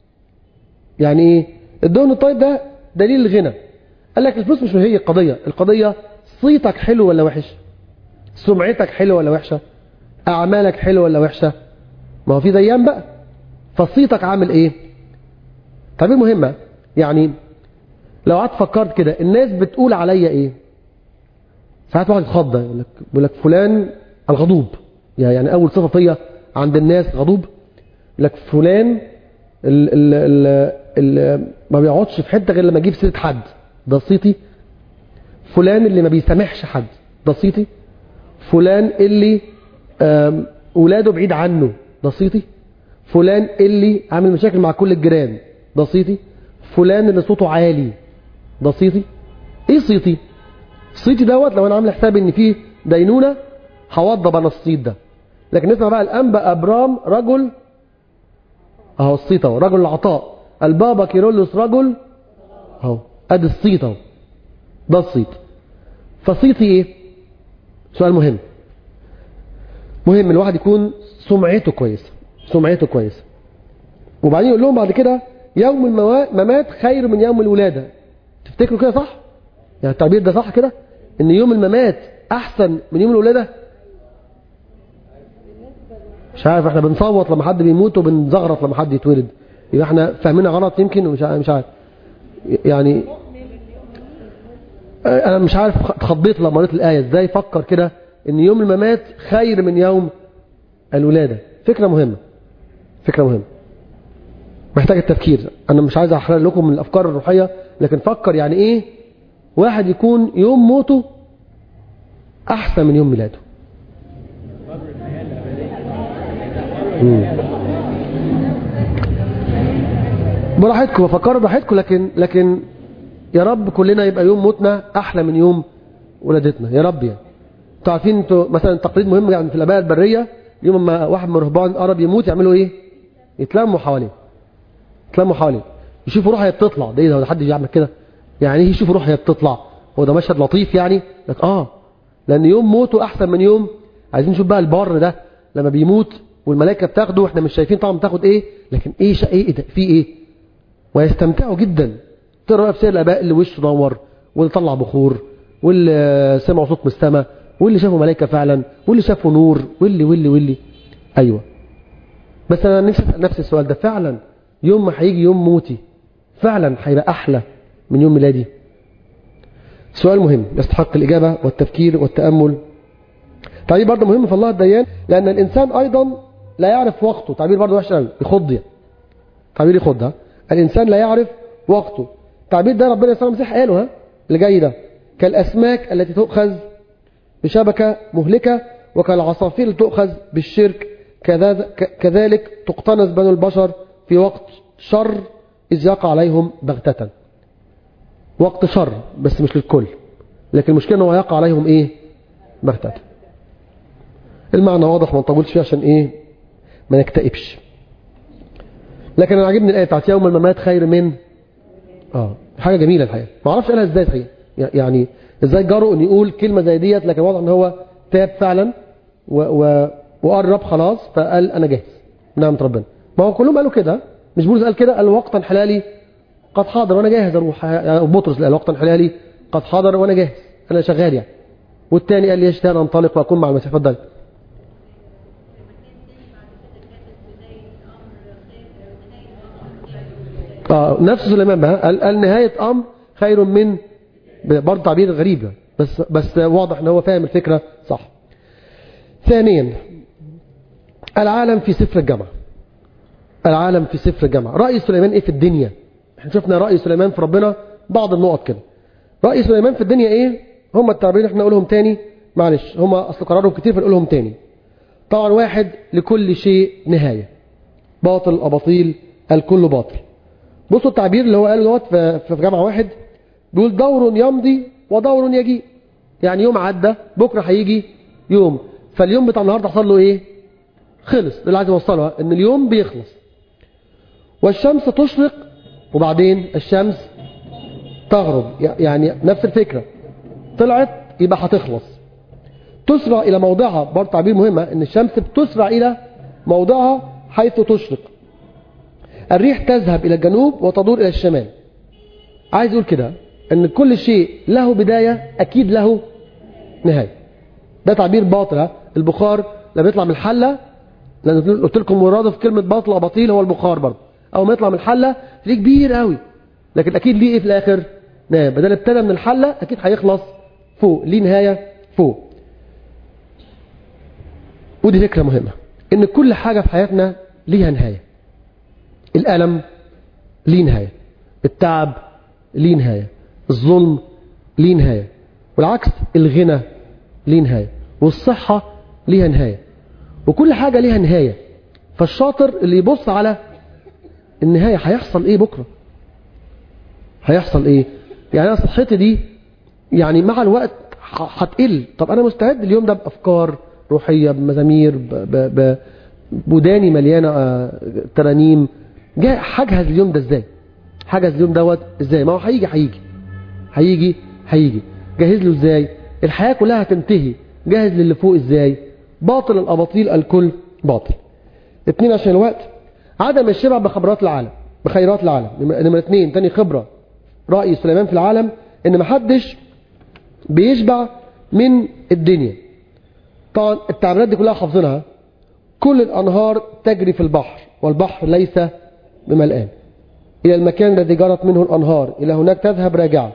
يعني ايه الدهن الطيب ده دليل الغنى قال لك الفلوس مش هي القضيه القضيه صيتك حلو ولا وحش سمعتك حلوه ولا وحشه اعمالك حلوه ولا وحشه ما هو في ديان بقى فصيتك عامل ايه تعبير مهمه يعني لو قعدت فكرت كده الناس بتقول عليا ايه ساعات واحد يتخض يقول لك يقول لك فلان الغضوب يعني اول صفه فيا عند الناس غضوب يقول لك فلان ال ال ال ال ما بيقعدش في حته غير لما يجيب سيره حد ده صيتي فلان اللي ما بيسامحش حد ده صيتي فلان اللي ولاده بعيد عنه ده صيتي فلان اللي عامل مشاكل مع كل الجيران ده صيتي فلان اللي صوته عالي ده صيتي ايه صيتي صيتي دوت لو انا عامل حساب ان فيه دينونه هوضب انا الصيت ده لكن نسمع بقى الانبا ابرام رجل اهو الصيت اهو رجل العطاء البابا كيرلس رجل اهو ادي الصيت اهو ده الصيت فصيتي ايه سؤال مهم مهم الواحد يكون سمعته كويسه سمعته كويسه وبعدين يقول لهم بعد كده يوم الممات خير من يوم الولاده تفتكروا كده صح يعني التعبير ده صح كده ان يوم الممات احسن من يوم الولاده مش عارف احنا بنصوت لما حد بيموت وبنزغرط لما حد يتولد يبقى احنا فاهمينها غلط يمكن ومش مش عارف يعني انا مش عارف اتخضيت لما قريت الايه ازاي فكر كده ان يوم الممات خير من يوم الولاده فكره مهمه فكره مهمه محتاج التفكير انا مش عايز احرق لكم من الافكار الروحيه لكن فكر يعني ايه واحد يكون يوم موته احسن من يوم ميلاده براحتكم فكروا براحتكم لكن لكن يا رب كلنا يبقى يوم موتنا احلى من يوم ولادتنا يا رب يعني انتوا عارفين انتوا مثلا تقليد مهم يعني في الاباء البريه يوم ما واحد من الرهبان قرب يموت يعملوا ايه يتلموا حواليه يتلموا حواليه يشوفوا روحها بتطلع ده ايه ده حد يعمل كده يعني ايه يشوفوا روحها بتطلع هو ده مشهد لطيف يعني لك اه لان يوم موته احسن من يوم عايزين نشوف بقى البر ده لما بيموت والملائكه بتاخده واحنا مش شايفين طبعا بتاخد ايه لكن ايه شا ايه ده في ايه ويستمتعوا جدا ترى في سير الاباء اللي وشه نور واللي طلع بخور واللي سمعوا صوت من السماء واللي شافوا ملائكه فعلا واللي شافوا نور واللي واللي واللي ايوه بس انا نفسي اسال نفسي السؤال ده فعلا يوم ما هيجي يوم موتي فعلا هيبقى احلى من يوم ميلادي سؤال مهم يستحق الاجابه والتفكير والتامل تعبير برضه مهم في الله الديان لان الانسان ايضا لا يعرف وقته تعبير برضه وحش قوي يخض يعني تعبير يخض ها الانسان لا يعرف وقته التعبير ده ربنا يسوع المسيح قاله ها اللي جاي ده كالاسماك التي تؤخذ بشبكة مهلكة وكالعصافير تؤخذ بالشرك كذلك تقتنص بنو البشر في وقت شر إذ يقع عليهم بغتة وقت شر بس مش للكل لكن المشكلة أنه يقع عليهم إيه بغتة المعنى واضح ما نطولش فيه عشان إيه ما نكتئبش لكن أنا عجبني الآية بتاعت يوم الممات خير من آه حاجة جميلة الحقيقة ما اعرفش قالها ازاي الحقيقة يعني ازاي جرؤ ان يقول كلمة زي ديت لكن واضح ان هو تاب فعلا و و وقرب خلاص فقال انا جاهز نعمة ربنا ما هو كلهم قالوا كده مش بولس قال كده قال وقتا حلالي قد حاضر وانا جاهز اروح يعني بطرس قال وقتا حلالي قد حاضر وانا جاهز انا شغال يعني والتاني قال لي يشتهي انطلق واكون مع المسيح اتفضل آه نفس سليمان بقى قال, قال نهاية أمر خير من برضه تعبير غريب بس بس واضح ان هو فاهم الفكرة صح ثانيا العالم في سفر الجامعة العالم في سفر الجامعة رأي سليمان ايه في الدنيا احنا شفنا رأي سليمان في ربنا بعض النقط كده رأي سليمان في الدنيا ايه هم التعبيرين احنا نقولهم تاني معلش هم اصل قرارهم كتير فنقولهم تاني طبعا واحد لكل شيء نهاية باطل أباطيل الكل باطل بصوا التعبير اللي هو قاله دوت في جامعة واحد بيقول دور يمضي ودور يجي يعني يوم عدى بكرة هيجي يوم فاليوم بتاع النهاردة حصل له ايه خلص اللي عايز اوصله ان اليوم بيخلص والشمس تشرق وبعدين الشمس تغرب يعني نفس الفكرة طلعت يبقى هتخلص تسرع الى موضعها برضه تعبير مهمة ان الشمس بتسرع الى موضعها حيث تشرق الريح تذهب إلى الجنوب وتدور إلى الشمال عايز يقول كده أن كل شيء له بداية أكيد له نهاية ده تعبير باطل البخار لما يطلع من الحلة لأن قلت لكم مرادف كلمة باطل أباطيل هو البخار برضه أول ما يطلع من الحلة تلاقيه كبير قوي لكن أكيد ليه إيه في الآخر نهاية بدل ابتدى من الحلة أكيد هيخلص فوق ليه نهاية فوق ودي فكرة مهمة إن كل حاجة في حياتنا ليها نهاية الألم ليه نهاية التعب ليه نهاية الظلم ليه نهاية والعكس الغنى ليه نهاية والصحة ليها نهاية وكل حاجة ليها نهاية فالشاطر اللي يبص على النهاية هيحصل ايه بكرة هيحصل ايه يعني انا صحتي دي يعني مع الوقت هتقل طب انا مستعد اليوم ده بافكار روحية بمزامير بوداني مليانة ترانيم جاي هجهز اليوم ده ازاي حجز اليوم دوت ازاي ما هو هيجي هيجي هيجي هيجي جهز له ازاي الحياة كلها هتنتهي جاهز للي فوق ازاي باطل الاباطيل الكل باطل اتنين عشان الوقت عدم الشبع بخبرات العالم بخيرات العالم نمرة اتنين تاني خبرة رأي سليمان في العالم ان محدش بيشبع من الدنيا طبعا التعبيرات دي كلها حافظينها كل الأنهار تجري في البحر والبحر ليس بملآن إلى المكان الذي جرت منه الأنهار إلى هناك تذهب راجعة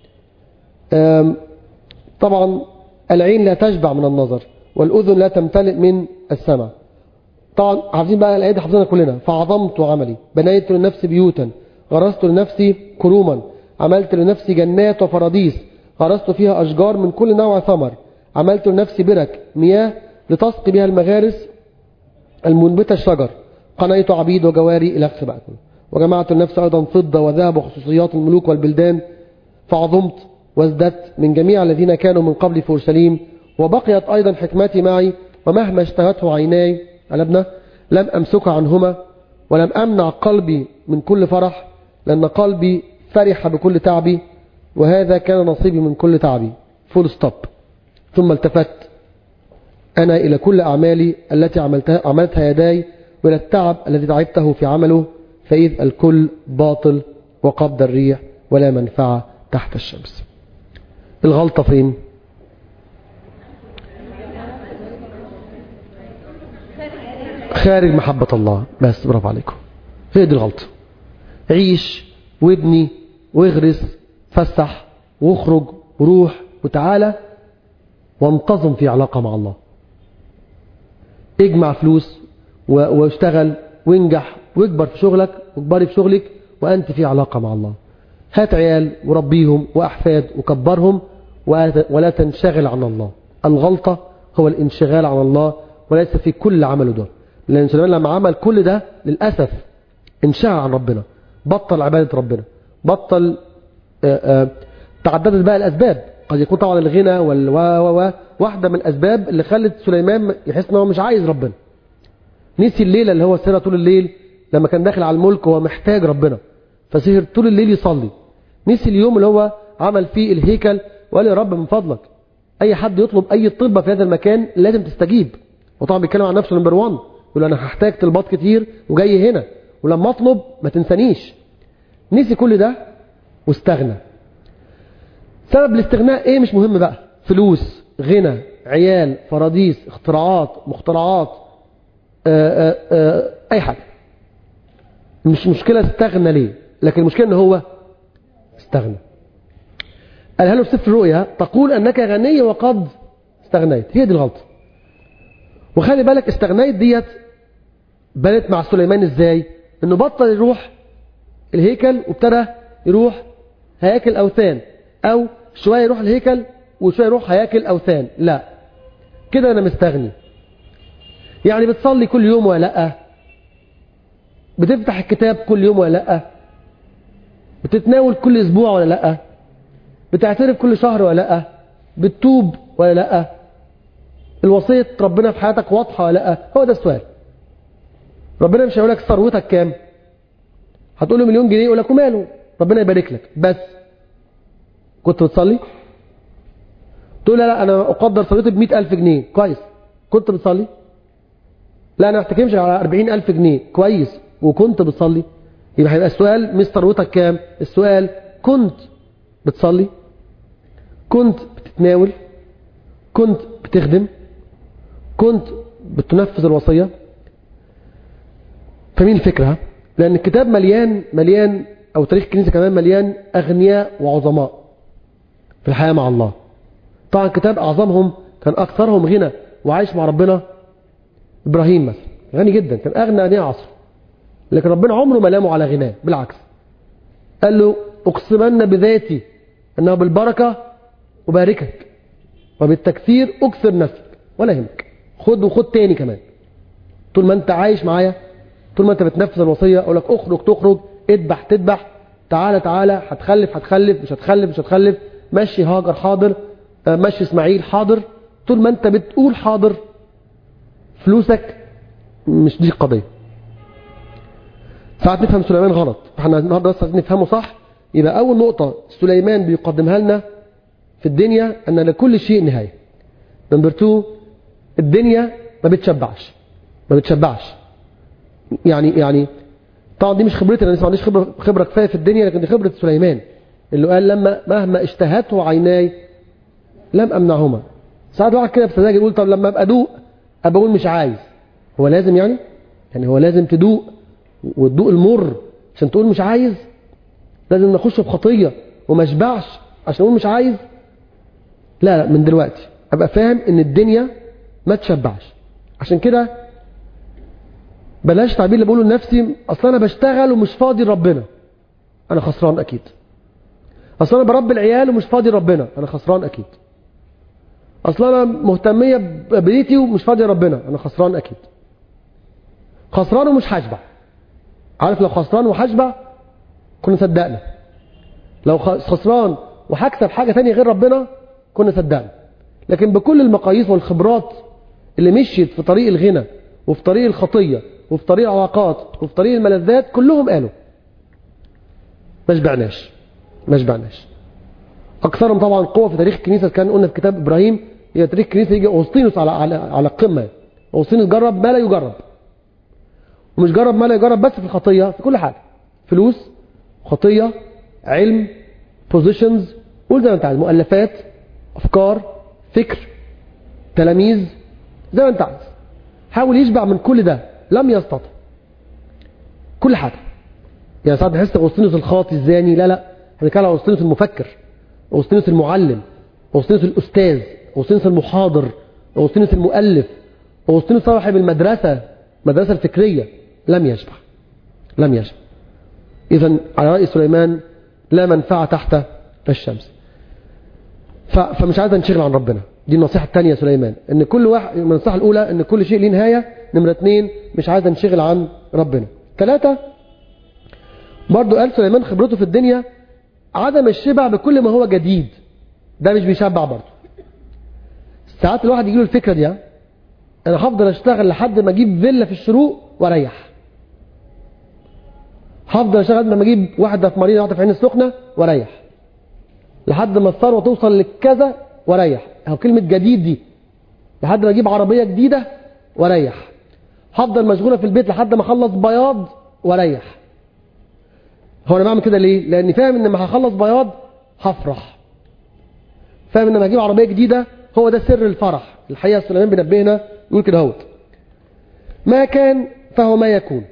طبعا العين لا تشبع من النظر والأذن لا تمتلئ من السمع طبعا عارفين بقى الآية دي حافظينها كلنا فعظمت عملي بنيت لنفسي بيوتا غرست لنفسي كروما عملت لنفسي جنات وفراديس غرست فيها أشجار من كل نوع ثمر عملت لنفسي برك مياه لتسقي بها المغارس المنبتة الشجر قنيت عبيد وجواري إلى بقى وجمعت لنفسي أيضا فضة وذهب وخصوصيات الملوك والبلدان فعظمت وازددت من جميع الذين كانوا من قبل في أورشليم وبقيت أيضا حكمتي معي ومهما اشتهته عيناي قلبنا لم أمسك عنهما ولم أمنع قلبي من كل فرح لأن قلبي فرح بكل تعبي وهذا كان نصيبي من كل تعبي فول ستوب ثم التفت أنا إلى كل أعمالي التي عملتها, عملتها يداي وإلى التعب الذي تعبته في عمله فإذ الكل باطل وقبض الريح ولا منفعة تحت الشمس الغلطة فين خارج محبة الله بس برافو عليكم هي دي الغلطة عيش وابني واغرس فسح واخرج وروح وتعالى وانتظم في علاقة مع الله اجمع فلوس واشتغل وانجح واكبر في شغلك واكبري في شغلك وأنت في علاقة مع الله هات عيال وربيهم وأحفاد وكبرهم ولا تنشغل عن الله الغلطة هو الانشغال عن الله وليس في كل عمله ده لأن سليمان لما عمل كل ده للأسف انشغل عن ربنا بطل عبادة ربنا بطل آآ آآ تعددت بقى الأسباب قد يكون طبعا الغنى وال و واحدة من الأسباب اللي خلت سليمان يحس ان هو مش عايز ربنا نسي الليلة اللي هو سهر طول الليل لما كان داخل على الملك وهو محتاج ربنا فسهر طول الليل يصلي نسي اليوم اللي هو عمل فيه الهيكل وقال يا رب من فضلك اي حد يطلب اي طلبة في هذا المكان لازم تستجيب وطبعا بيتكلم عن نفسه نمبر 1 يقول انا هحتاج طلبات كتير وجاي هنا ولما اطلب ما تنسانيش نسي كل ده واستغنى سبب الاستغناء ايه مش مهم بقى فلوس غنى عيال فراديس اختراعات مخترعات آآ آآ اي حاجة مش مشكلة استغنى ليه لكن المشكلة ان هو استغنى قالها له في سفر الرؤيا تقول انك غني وقد استغنيت هي دي الغلطة وخلي بالك استغنيت ديت بنت مع سليمان ازاي انه بطل يروح الهيكل وابتدى يروح هياكل اوثان او شوية يروح الهيكل وشوية يروح هياكل اوثان لا كده انا مستغني يعني بتصلي كل يوم ولا لا بتفتح الكتاب كل يوم ولا لا بتتناول كل اسبوع ولا لا بتعترف كل شهر ولا لا بتتوب ولا لا الوصية ربنا في حياتك واضحة ولا لا هو ده السؤال ربنا مش هيقول لك ثروتك كام هتقول له مليون جنيه يقول لك وماله ربنا يبارك لك بس كنت بتصلي تقول لا لا انا اقدر ثروتي ب 100000 جنيه كويس كنت بتصلي لا انا ما احتكمش على 40000 جنيه كويس وكنت بتصلي يبقى هيبقى السؤال مش ثروتك كام السؤال كنت بتصلي كنت بتتناول كنت بتخدم كنت بتنفذ الوصية فمين الفكرة لأن الكتاب مليان مليان أو تاريخ الكنيسة كمان مليان أغنياء وعظماء في الحياة مع الله طبعا الكتاب أعظمهم كان أكثرهم غنى وعايش مع ربنا إبراهيم مثلا غني جدا كان أغنى أغنياء عصر لكن ربنا عمره ما لامه على غناه بالعكس قال له أقسمن بذاتي أنه بالبركة أباركك وبالتكثير أكثر نفسك ولا يهمك خد وخد تاني كمان طول ما أنت عايش معايا طول ما أنت بتنفذ الوصية أقول لك أخرج تخرج اذبح تذبح تعالى تعالى هتخلف هتخلف مش هتخلف مش هتخلف مشي هاجر حاضر مشي اسماعيل حاضر طول ما أنت بتقول حاضر فلوسك مش دي القضية ساعات نفهم سليمان غلط احنا النهارده بس عايزين نفهمه صح يبقى أول نقطة سليمان بيقدمها لنا في الدنيا أن لكل شيء نهاية نمبر 2 الدنيا ما بتشبعش ما بتشبعش يعني يعني طبعا دي مش خبرتي انا لسه ما عنديش خبره خبره كفايه في الدنيا لكن دي خبره سليمان اللي قال لما مهما اشتهته عيناي لم امنعهما ساعات واحد كده بسذاجه يقول طب لما ابقى ادوق ابقى اقول مش عايز هو لازم يعني يعني هو لازم تدوق وتدوق المر عشان تقول مش عايز لازم نخش في خطيه وما اشبعش عشان اقول مش عايز لا لا من دلوقتي ابقى فاهم ان الدنيا ما تشبعش عشان كده بلاش تعبير اللي بقوله لنفسي اصل انا بشتغل ومش فاضي لربنا انا خسران اكيد اصل انا بربي العيال ومش فاضي لربنا انا خسران اكيد اصل انا مهتميه ببيتي ومش فاضي لربنا انا خسران اكيد خسران ومش هشبع عارف لو خسران وهشبع كنا صدقنا لو خسران وهكسب حاجه ثانيه غير ربنا كنا صدقنا لكن بكل المقاييس والخبرات اللي مشيت في طريق الغنى وفي طريق الخطيه وفي طريق العلاقات وفي طريق الملذات كلهم قالوا ما شبعناش ما شبعناش اكثرهم طبعا قوه في تاريخ الكنيسه كان قلنا في كتاب ابراهيم هي تاريخ الكنيسه يجي اوسطينوس على على على القمه اوسطينوس جرب ما لا يجرب ومش جرب ما لا يجرب بس في الخطيه في كل حاجه فلوس خطيه علم بوزيشنز قول زي ما انت عايز مؤلفات افكار فكر تلاميذ زي ما انت عايز حاول يشبع من كل ده لم يستطع كل حاجة يعني ساعات بحس أغسطينوس الخاطي الزاني لا لا احنا بنتكلم عن أغسطينوس المفكر أغسطينوس المعلم أغسطينوس الأستاذ أغسطينوس المحاضر أغسطينوس المؤلف أغسطينوس صاحب المدرسة المدرسة الفكرية لم يشبع لم يشبع إذا على رأي سليمان لا منفعة تحت الشمس فمش عايز نشغل عن ربنا دي النصيحة الثانية سليمان ان كل واحد النصيحة الاولى ان كل شيء له نهاية نمرة اثنين مش عايز انشغل عن ربنا ثلاثة برضو قال سليمان خبرته في الدنيا عدم الشبع بكل ما هو جديد ده مش بيشبع برضو ساعات الواحد يجيله الفكرة دي انا هفضل اشتغل لحد ما اجيب فيلا في الشروق واريح هفضل اشتغل لما اجيب واحده في مارينا واحده في عين السخنه واريح لحد ما الثروه توصل لكذا واريح او كلمه جديد دي لحد ما اجيب عربيه جديده واريح هفضل مشغوله في البيت لحد ما اخلص بياض واريح هو انا بعمل كده ليه لاني فاهم ان لما هخلص بياض هفرح فاهم ان لما اجيب عربيه جديده هو ده سر الفرح الحقيقه سليمان بينبهنا يقول كده اهوت ما كان فهو ما يكون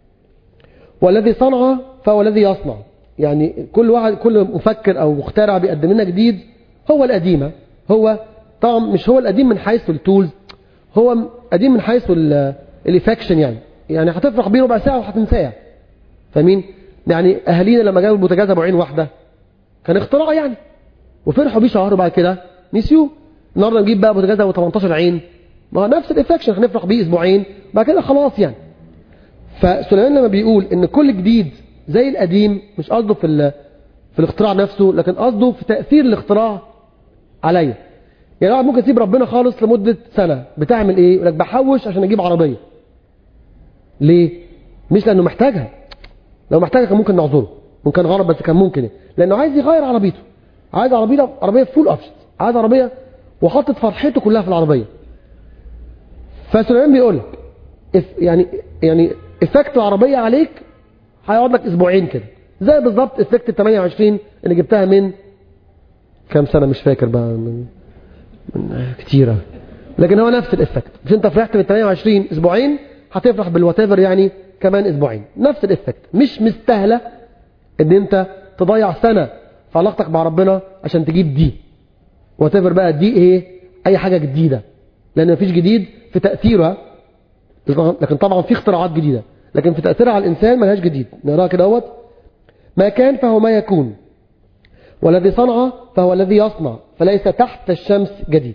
والذي صنع فهو الذي يصنع يعني كل واحد كل مفكر او مخترع بيقدم لنا جديد هو القديمه هو طبعا مش هو القديم من حيث التولز هو قديم من حيث الافكشن يعني يعني هتفرح بيه ربع ساعه وهتنساه فاهمين يعني اهالينا لما جابوا البوتاجاز ابو عين واحده كان اختراع يعني وفرحوا بيه شهر بعد كده نسيوه النهارده نجيب بقى بوتاجاز ابو 18 عين ما هو نفس الافكشن هنفرح بيه اسبوعين بعد كده خلاص يعني فسليمان لما بيقول ان كل جديد زي القديم مش قصده في في الاختراع نفسه لكن قصده في تاثير الاختراع عليا يعني واحد ممكن يسيب ربنا خالص لمده سنه بتعمل ايه يقول لك بحوش عشان اجيب عربيه ليه مش لانه محتاجها لو محتاجها كان ممكن نعذره ممكن غرب بس كان ممكن لانه عايز يغير عربيته عايز عربيه عربيه فول اوبشن عايز عربيه وحاطط فرحته كلها في العربيه فسليمان بيقول لك يعني يعني افكت العربيه عليك هيقعد لك اسبوعين كده زي بالظبط افكت ال 28 اللي جبتها من كام سنه مش فاكر بقى من, من كتيره لكن هو نفس الافكت مش انت فرحت بال 28 اسبوعين هتفرح بالواتيفر يعني كمان اسبوعين نفس الافكت مش مستاهله ان انت تضيع سنه في علاقتك مع ربنا عشان تجيب دي واتيفر بقى دي ايه اي حاجه جديده لان مفيش جديد في تاثيرها لكن طبعا في اختراعات جديده لكن في تاثيرها على الانسان ملهاش جديد نقراها كده اهوت ما كان فهو ما يكون والذي صنع فهو الذي يصنع فليس تحت الشمس جديد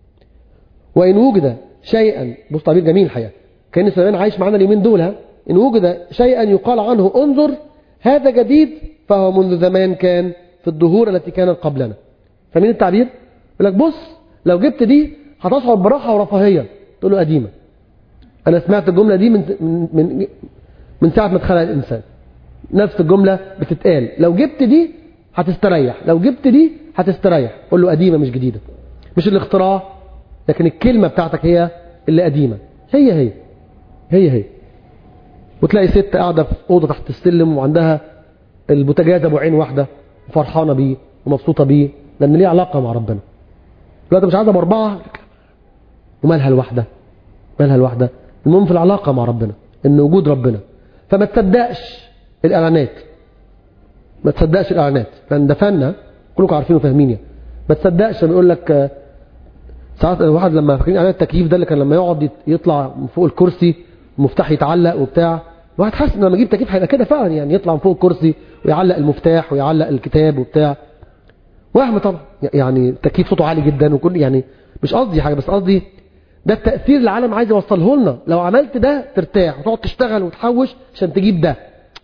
وان وجد شيئا بص تعبير جميل الحقيقه كان سليمان عايش معانا اليومين دول ها ان وجد شيئا يقال عنه انظر هذا جديد فهو منذ زمان كان في الدهور التي كانت قبلنا فاهمين التعبير يقول لك بص لو جبت دي هتشعر براحه ورفاهيه تقول له قديمه انا سمعت الجمله دي من من من ساعه ما اتخلق الانسان نفس الجمله بتتقال لو جبت دي هتستريح لو جبت دي هتستريح قول له قديمه مش جديده مش الاختراع لكن الكلمه بتاعتك هي اللي قديمه هي هي هي هي وتلاقي ست قاعده في اوضه تحت السلم وعندها البوتاجاز ابو عين واحده وفرحانه بيه ومبسوطه بيه لان ليه علاقه مع ربنا دلوقتي مش عايزه باربعه ومالها الواحده مالها الواحده المهم في العلاقه مع ربنا ان وجود ربنا فما تصدقش الاعلانات ما تصدقش الاعلانات لان ده فن كلكم عارفين وفاهمين يعني ما تصدقش لما يقول لك ساعات الواحد لما فاكرين اعلان التكييف ده اللي كان لما يقعد يطلع من فوق الكرسي المفتاح يتعلق وبتاع الواحد حاسس ان لما يجيب تكييف هيبقى كده فعلا يعني يطلع من فوق الكرسي ويعلق المفتاح ويعلق الكتاب وبتاع وهم طبعا يعني التكييف صوته عالي جدا وكل يعني مش قصدي حاجه بس قصدي ده التأثير اللي العالم عايز يوصله لنا لو عملت ده ترتاح وتقعد تشتغل وتحوش عشان تجيب ده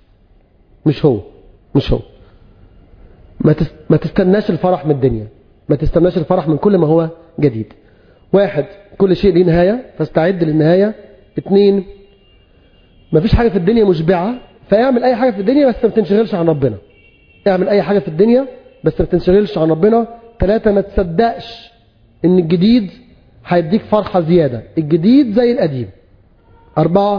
مش هو مش هو ما ما تستناش الفرح من الدنيا ما تستناش الفرح من كل ما هو جديد واحد كل شيء ليه نهاية فاستعد للنهاية اثنين ما فيش حاجة في الدنيا مشبعة فاعمل اي حاجة في الدنيا بس ما تنشغلش عن ربنا اعمل اي حاجة في الدنيا بس ما تنشغلش عن ربنا ثلاثة ما تصدقش ان الجديد هيديك فرحة زيادة الجديد زي القديم أربعة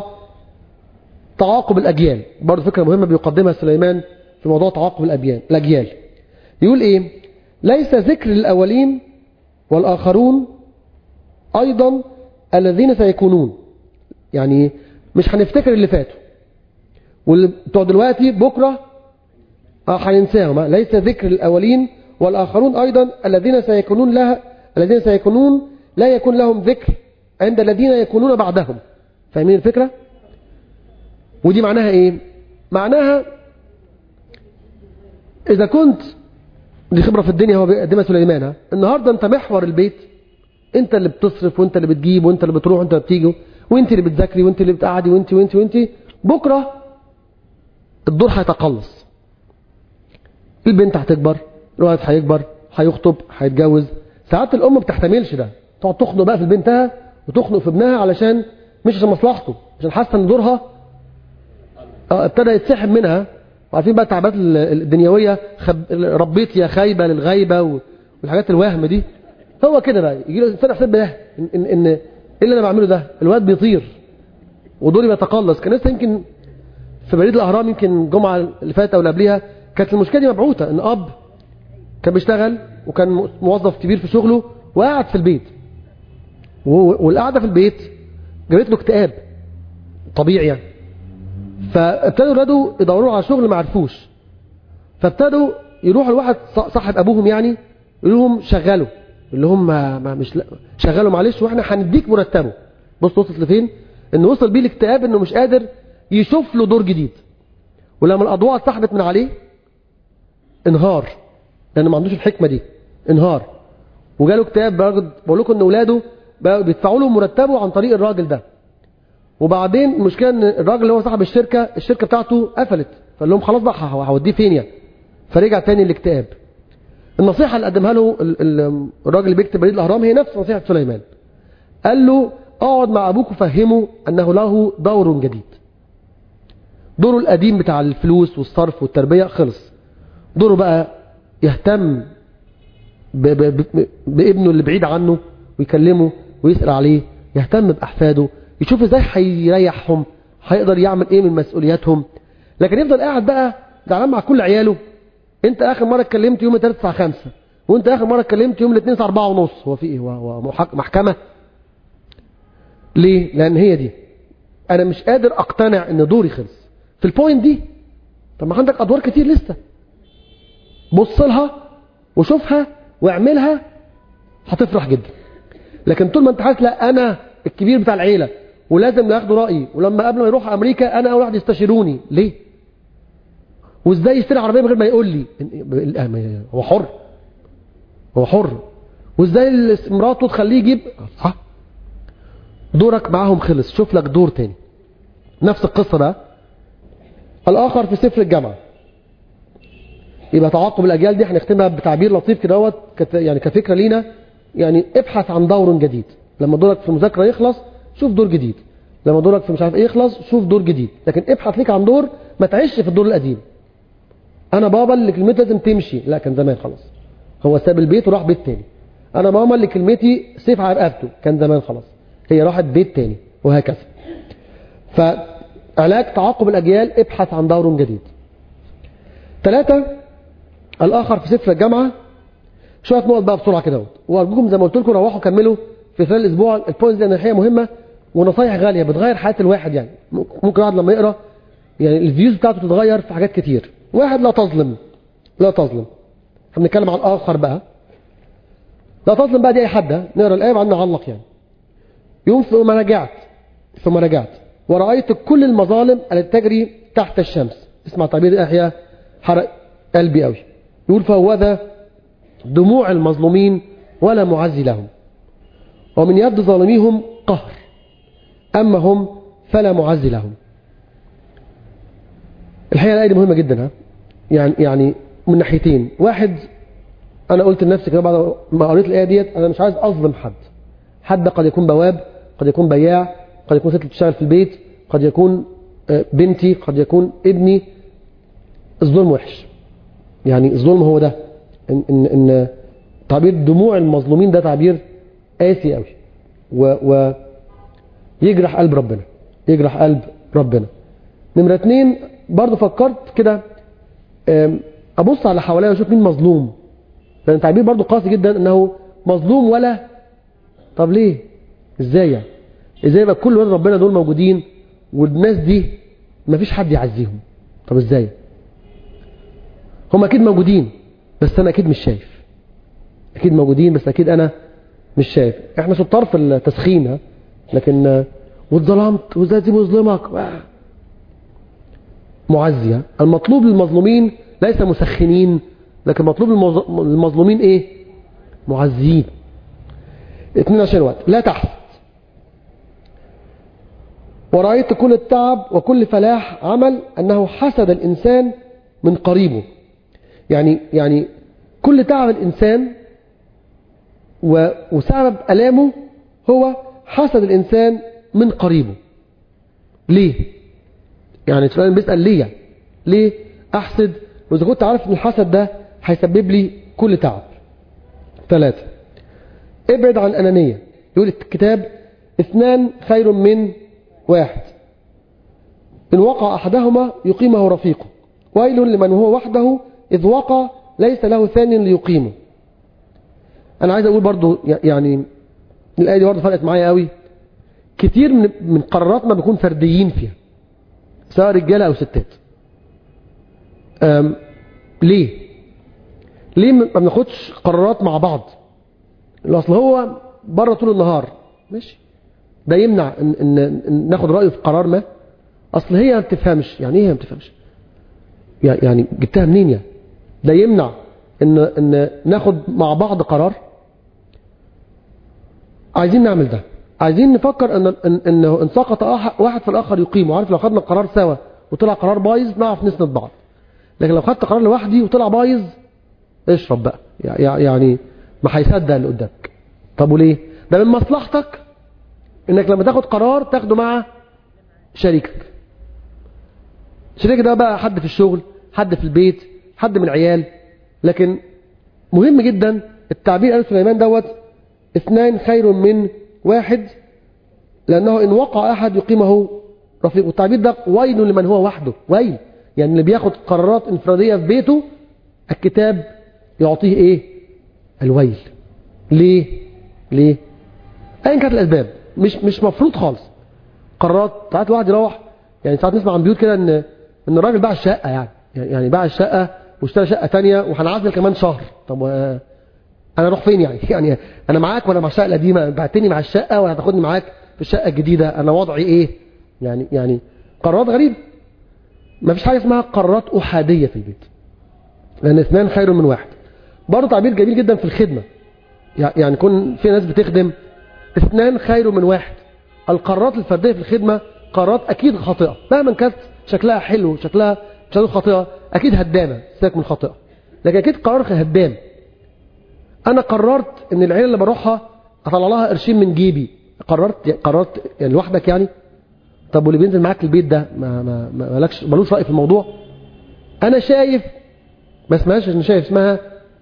تعاقب الأجيال برضه فكرة مهمة بيقدمها سليمان في موضوع تعاقب الأجيال الأجيال يقول إيه ليس ذكر للأولين والآخرون أيضا الذين سيكونون يعني مش هنفتكر اللي فاتوا واللي بتوع دلوقتي بكرة هننساهم ليس ذكر الأولين والآخرون أيضا الذين سيكونون لها الذين سيكونون لا يكون لهم ذكر عند الذين يكونون بعدهم فاهمين الفكرة ودي معناها ايه معناها اذا كنت دي خبرة في الدنيا هو بيقدمها سليمان النهاردة انت محور البيت انت اللي بتصرف وانت اللي بتجيب وانت اللي بتروح وانت اللي بتيجي وانت اللي بتذاكري وانت اللي بتقعدي وانت وانت وانت بكره الدور هيتقلص البنت هتكبر الولد هيكبر هيخطب هيتجوز ساعات الام ما بتحتملش ده تقعد تخنق بقى في بنتها وتخنق في ابنها علشان مش عشان مصلحته عشان حاسه ان دورها اه ابتدى يتسحب منها وعارفين بقى التعبات الدنيويه خب... ربيت يا خايبه للغيبه والحاجات الوهم دي هو كده بقى يجي له انسان حساب ده ان ان, إن ايه اللي انا بعمله ده الواد بيطير ودوري بيتقلص كان لسه يمكن في بريد الاهرام يمكن الجمعه اللي فاتت او اللي قبلها كانت المشكله دي مبعوثه ان اب كان بيشتغل وكان موظف كبير في شغله وقاعد في البيت والقعده في البيت جابت له اكتئاب طبيعي يعني فابتدوا اولاده يدوروا على شغل ما عرفوش فابتدوا يروحوا لواحد صاحب ابوهم يعني يقول لهم شغلوا اللي هم ما ما مش لا شغلوا معلش واحنا هنديك مرتبه بص وصلت لفين ان وصل بيه الاكتئاب انه مش قادر يشوف له دور جديد ولما الاضواء اتسحبت من عليه انهار لانه ما عندوش الحكمه دي انهار وجاله اكتئاب بقول لكم ان اولاده بقوا بيدفعوا له مرتبه عن طريق الراجل ده وبعدين المشكله ان الراجل اللي هو صاحب الشركه الشركه بتاعته قفلت فقال لهم خلاص بقى هوديه فين يعني فرجع تاني الاكتئاب النصيحه اللي قدمها له الراجل اللي بيكتب بريد الاهرام هي نفس نصيحه سليمان قال له اقعد مع ابوك وفهمه انه له دور جديد دوره القديم بتاع الفلوس والصرف والتربيه خلص دوره بقى يهتم ب ب ب بابنه اللي بعيد عنه ويكلمه ويسأل عليه يهتم بأحفاده يشوف ازاي هيريحهم هيقدر يعمل ايه من مسؤولياتهم لكن يفضل قاعد بقى زعلان مع كل عياله انت اخر مره اتكلمت يوم 3 الساعه 5 وانت اخر مره اتكلمت يوم الاثنين الساعه 4 ونص هو في ايه هو محكمه ليه لان هي دي انا مش قادر اقتنع ان دوري خلص في البوينت دي طب ما عندك ادوار كتير لسه بص لها وشوفها واعملها هتفرح جدا لكن طول ما انت حاسس لا انا الكبير بتاع العيله ولازم ياخدوا رايي ولما قبل ما يروح امريكا انا اول واحد يستشيروني ليه وازاي يشتري عربيه من غير ما يقول لي هو حر هو حر وازاي مراته تخليه يجيب صح دورك معاهم خلص شوف لك دور تاني نفس القصه بقى الاخر في سفر الجامعه يبقى تعاقب الاجيال دي هنختمها بتعبير لطيف كده دوت يعني كفكره لينا يعني ابحث عن دور جديد لما دورك في المذاكره يخلص شوف دور جديد لما دورك في مش عارف ايه يخلص شوف دور جديد لكن ابحث ليك عن دور ما تعيش في الدور القديم انا بابا اللي كلمتي لازم تمشي لا كان زمان خلاص هو ساب البيت وراح بيت تاني انا ماما اللي كلمتي سيف على رقبته كان زمان خلاص هي راحت بيت تاني وهكذا فعلاج تعاقب الاجيال ابحث عن دور جديد ثلاثة الاخر في سفر الجامعه شويه نقط بقى بسرعه كده وارجوكم زي ما قلت لكم روحوا كملوا في خلال الاسبوع البوينتس دي الحقيقه مهمه ونصايح غاليه بتغير حياه الواحد يعني ممكن واحد لما يقرا يعني الفيوز بتاعته تتغير في حاجات كتير واحد لا تظلم لا تظلم احنا بنتكلم عن الاخر بقى لا تظلم بقى دي اي حد نقرا الايه وبعدين نعلق يعني يوم ثم رجعت ثم رجعت ورأيت كل المظالم التي تجري تحت الشمس اسمع تعبير الأحياء حرق قلبي قوي يقول فهوذا دموع المظلومين ولا معزي لهم ومن يد ظالميهم قهر أما هم فلا معزي لهم الحقيقة الآية دي مهمة جدا ها يعني يعني من ناحيتين واحد أنا قلت لنفسي كده بعد ما قريت الآية ديت أنا مش عايز أظلم حد حد قد يكون بواب قد يكون بياع قد يكون ست بتشتغل في البيت قد يكون بنتي قد يكون ابني الظلم وحش يعني الظلم هو ده ان, إن, إن تعبير دموع المظلومين ده تعبير قاسي قوي و, و يجرح قلب ربنا يجرح قلب ربنا نمرة اتنين برضو فكرت كده ابص على حواليا واشوف مين مظلوم لان تعبير برضو قاسي جدا انه مظلوم ولا طب ليه ازاي يعني ازاي يبقى كل ولاد ربنا دول موجودين والناس دي مفيش حد يعزيهم طب ازاي هم اكيد موجودين بس انا اكيد مش شايف اكيد موجودين بس اكيد انا مش شايف احنا شطار في التسخين ها لكن واتظلمت وازاي تسيبه يظلمك معزية المطلوب للمظلومين ليس مسخنين لكن مطلوب للمظلومين ايه معزيين اتنين عشان وقت لا تحسد ورأيت كل التعب وكل فلاح عمل أنه حسد الإنسان من قريبه يعني يعني كل تعب الإنسان وسبب ألامه هو حسد الإنسان من قريبه ليه يعني سؤال بيسأل ليه ليه أحسد وإذا كنت عارف أن الحسد ده هيسبب لي كل تعب ثلاثة ابعد عن الأنانية يقول الكتاب اثنان خير من واحد إن وقع أحدهما يقيمه رفيقه ويل لمن هو وحده إذ وقع ليس له ثاني ليقيمه أنا عايز أقول برضو يعني الآية دي برضو فرقت معايا قوي كتير من من قراراتنا بنكون فرديين فيها سواء رجالة أو ستات ليه ليه ما بناخدش قرارات مع بعض اصل هو بره طول النهار ماشي ده يمنع ان, إن, إن ناخد رأيه في قرار ما اصل هي ما بتفهمش يعني ايه ما بتفهمش يعني جبتها منين يعني ده يمنع ان ان ناخد مع بعض قرار عايزين نعمل ده عايزين نفكر ان ان انه ان سقط واحد في الاخر يقيمه عارف لو خدنا القرار سوا وطلع قرار بايظ نعرف نسند بعض لكن لو خدت قرار لوحدي وطلع بايظ اشرب بقى يعني ما هيصدق اللي قدامك طب وليه ده من مصلحتك انك لما تاخد قرار تاخده مع شريكك شريكك ده بقى حد في الشغل حد في البيت حد من العيال لكن مهم جدا التعبير قال سليمان دوت اثنان خير من واحد لأنه إن وقع أحد يقيمه رفيق والتعبير ده ويل لمن هو وحده ويل يعني اللي بياخد قرارات انفرادية في بيته الكتاب يعطيه ايه الويل ليه ليه ايا كانت الاسباب مش مش مفروض خالص قرارات ساعات الواحد يروح يعني ساعات نسمع عن بيوت كده ان ان الراجل باع الشقه يعني يعني باع الشقه واشترى شقه ثانيه وهنعزل كمان شهر طب انا اروح فين يعني يعني انا معاك وانا مع الشقه القديمه بعتني مع الشقه ولا هتاخدني معاك في الشقه الجديده انا وضعي ايه يعني يعني قرارات غريبه ما فيش حاجه اسمها قرارات احاديه في البيت لان اثنان خير من واحد برضه تعبير جميل جدا في الخدمه يعني يكون في ناس بتخدم اثنان خير من واحد القرارات الفرديه في الخدمه قرارات اكيد خاطئه مهما كانت شكلها حلو شكلها شكلها خاطئه اكيد هدامه سيبك من خاطئه لكن اكيد قرار هدام انا قررت ان العيله اللي بروحها اطلع لها قرشين من جيبي قررت قررت يعني لوحدك يعني طب واللي بينزل معاك البيت ده ما ما مالكش ملوش راي في الموضوع انا شايف ما اسمهاش ان شايف اسمها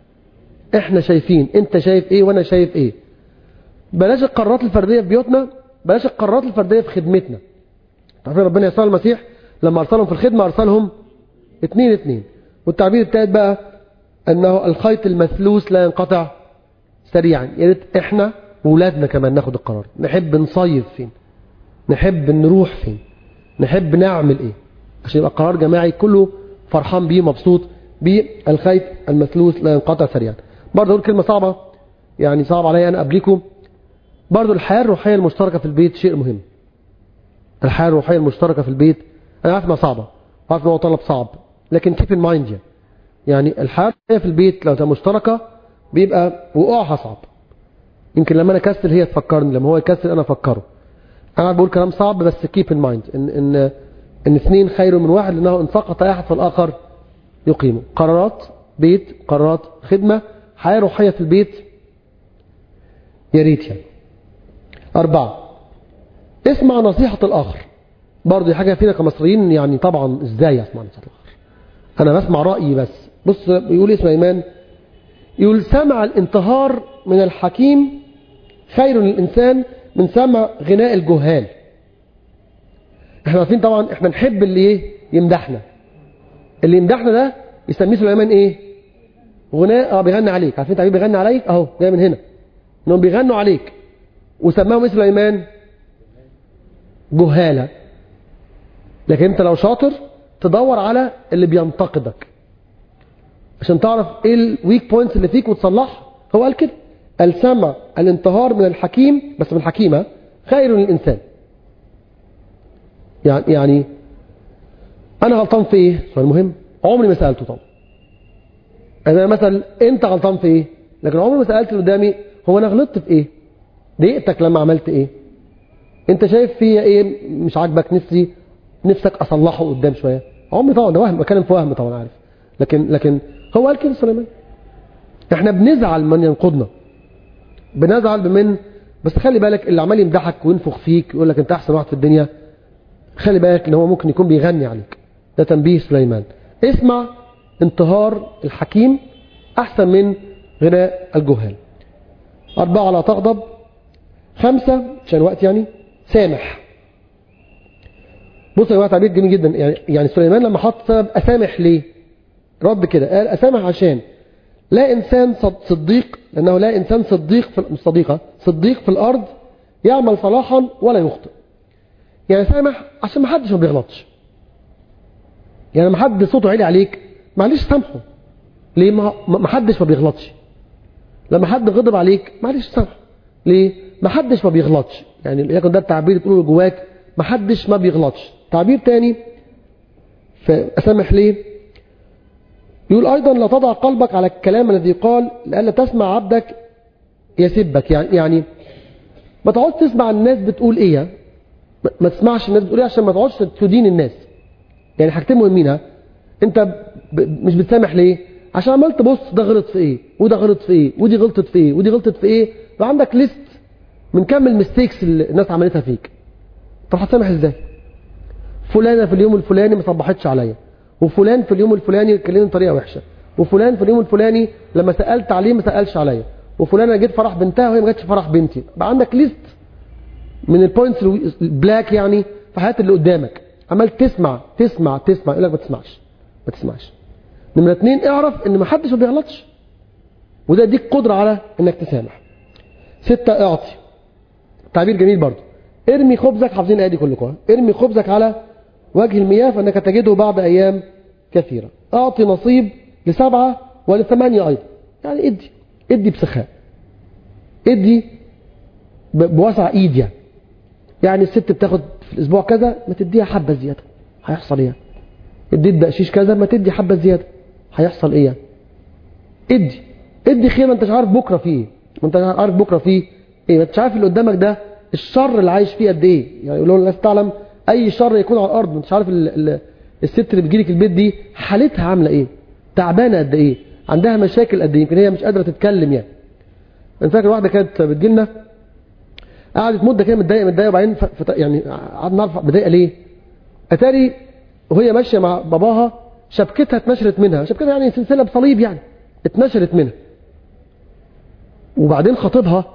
احنا شايفين انت شايف ايه وانا شايف ايه بلاش القرارات الفرديه في بيوتنا بلاش القرارات الفرديه في خدمتنا تعرفين ربنا يسوع المسيح لما ارسلهم في الخدمه ارسلهم اتنين اتنين والتعبير التالت بقى انه الخيط المثلوث لا ينقطع سريعا يا ريت احنا وولادنا كمان ناخد القرار نحب نصيف فين نحب نروح فين نحب نعمل ايه عشان يبقى قرار جماعي كله فرحان بيه مبسوط بيه الخيط المثلوث لا ينقطع سريعا برضه اقول كلمه صعبه يعني صعب عليا انا قبليكم برضه الحياه الروحيه المشتركه في البيت شيء مهم الحياه الروحيه المشتركه في البيت انا عارف انها صعبه عارف ان هو طلب صعب لكن keep in mind يعني يعني الحياه في البيت لو مشتركه بيبقى وقوعها صعب يمكن لما انا اكسل هي تفكرني لما هو يكسل انا افكره انا بقول كلام صعب بس keep in mind ان ان ان اثنين خير من واحد لانه ان سقط احد فالاخر يقيمه قرارات بيت قرارات خدمه حياه روحيه في البيت يا ريت يعني أربعة اسمع نصيحة الآخر برضه دي حاجة فينا كمصريين يعني طبعا ازاي اسمع نصيحة الآخر أنا بسمع رأيي بس بص يقول اسمه إيمان يقول سمع الانتهار من الحكيم خير للإنسان من سمع غناء الجهال احنا عارفين طبعا احنا نحب اللي ايه يمدحنا اللي يمدحنا ده يسميه سليمان ايه غناء اه بيغني عليك عارفين تعبير بيغني عليك اهو جاي من هنا انهم بيغنوا عليك وسماهم ايه سليمان جهالة لكن انت لو شاطر تدور على اللي بينتقدك عشان تعرف ايه الويك بوينتس اللي فيك وتصلحها هو قال كده السمع الانتهار من الحكيم بس من الحكيمة خير للإنسان يعني يعني أنا غلطان في إيه؟ سؤال مهم عمري ما سألته طبعا أنا مثلا أنت غلطان في إيه؟ لكن عمري ما سألت اللي قدامي هو أنا غلطت في إيه؟ ضايقتك لما عملت ايه انت شايف فيا ايه مش عاجبك نفسي نفسك اصلحه قدام شويه عمري طبعا ده وهم بتكلم في وهم طبعا عارف لكن لكن هو قال كده سليمان احنا بنزعل من ينقضنا بنزعل من بس خلي بالك اللي عمال يمدحك وينفخ فيك يقول لك انت احسن واحد في الدنيا خلي بالك ان هو ممكن يكون بيغني عليك ده تنبيه سليمان اسمع انتهار الحكيم احسن من غناء الجهال اربعة لا تغضب خمسة عشان الوقت يعني سامح بص يا جماعه تعبير جميل جدا يعني يعني سليمان لما حط سبب اسامح ليه رد كده قال اسامح عشان لا انسان صديق لانه لا انسان صديق في مش صديقه صديق في الارض يعمل صلاحا ولا يخطئ يعني سامح عشان ما حدش ما بيغلطش يعني لما حد صوته عالي عليك معلش سامحه ليه ما حدش ما بيغلطش لما حد غضب عليك معلش سامحه ليه ما حدش ما بيغلطش يعني يكون ده التعبير تقوله جواك ما حدش ما بيغلطش تعبير تاني فأسامح ليه يقول أيضا لا تضع قلبك على الكلام الذي قال لألا تسمع عبدك يسبك يعني يعني ما تقعدش تسمع الناس بتقول ايه ما تسمعش الناس بتقول ايه عشان ما تقعدش تدين الناس يعني حاجتين مهمين ها انت مش بتسامح ليه عشان عمال تبص ده غلط في ايه وده غلط في ايه ودي غلطت في ايه ودي غلطت في ايه فعندك ليست من كم المستيكس اللي الناس عملتها فيك طب هتسامح ازاي فلانة في اليوم الفلاني ما صبحتش عليا وفلان في اليوم الفلاني كلمني بطريقه وحشه وفلان في اليوم الفلاني لما سالت عليه ما سالش عليا وفلان انا جيت فرح بنتها وهي ما جاتش فرح بنتي بقى عندك ليست من البوينتس البلاك يعني في حياه اللي قدامك عمال تسمع تسمع تسمع يقول لك ما تسمعش ما تسمعش نمرة اتنين اعرف ان ما حدش ما بيغلطش وده يديك قدرة على انك تسامح ستة اعطي تعبير جميل برضو ارمي خبزك حافظين الايه دي كلكم ارمي خبزك على وجه المياه فانك تجده بعد ايام كثيرة اعطي نصيب لسبعة ولثمانية ايضا يعني ادي ادي بسخاء ادي بوسع ايد يعني يعني الست بتاخد في الاسبوع كذا ما تديها حبة زيادة هيحصل ايه اديت بقشيش كذا ما تدي حبة زيادة هيحصل ايه ادي ادي خير ما انتش عارف بكرة فيه ما انتش عارف بكرة فيه ايه ما انتش عارف اللي قدامك ده الشر اللي عايش فيه قد ايه يعني يقولوا الناس تعلم اي شر يكون على الارض انت عارف ال ال الست اللي بتجيلك البيت دي حالتها عامله ايه تعبانه قد ايه عندها مشاكل قد ايه يمكن هي مش قادره تتكلم يعني انا فاكر واحده كانت بتجي لنا قعدت مده كده متضايقه متضايقه وبعدين فت... يعني قعدنا نعرف متضايقه ليه اتاري وهي ماشيه مع باباها شبكتها اتنشرت منها شبكتها يعني سلسله بصليب يعني اتنشرت منها وبعدين خطيبها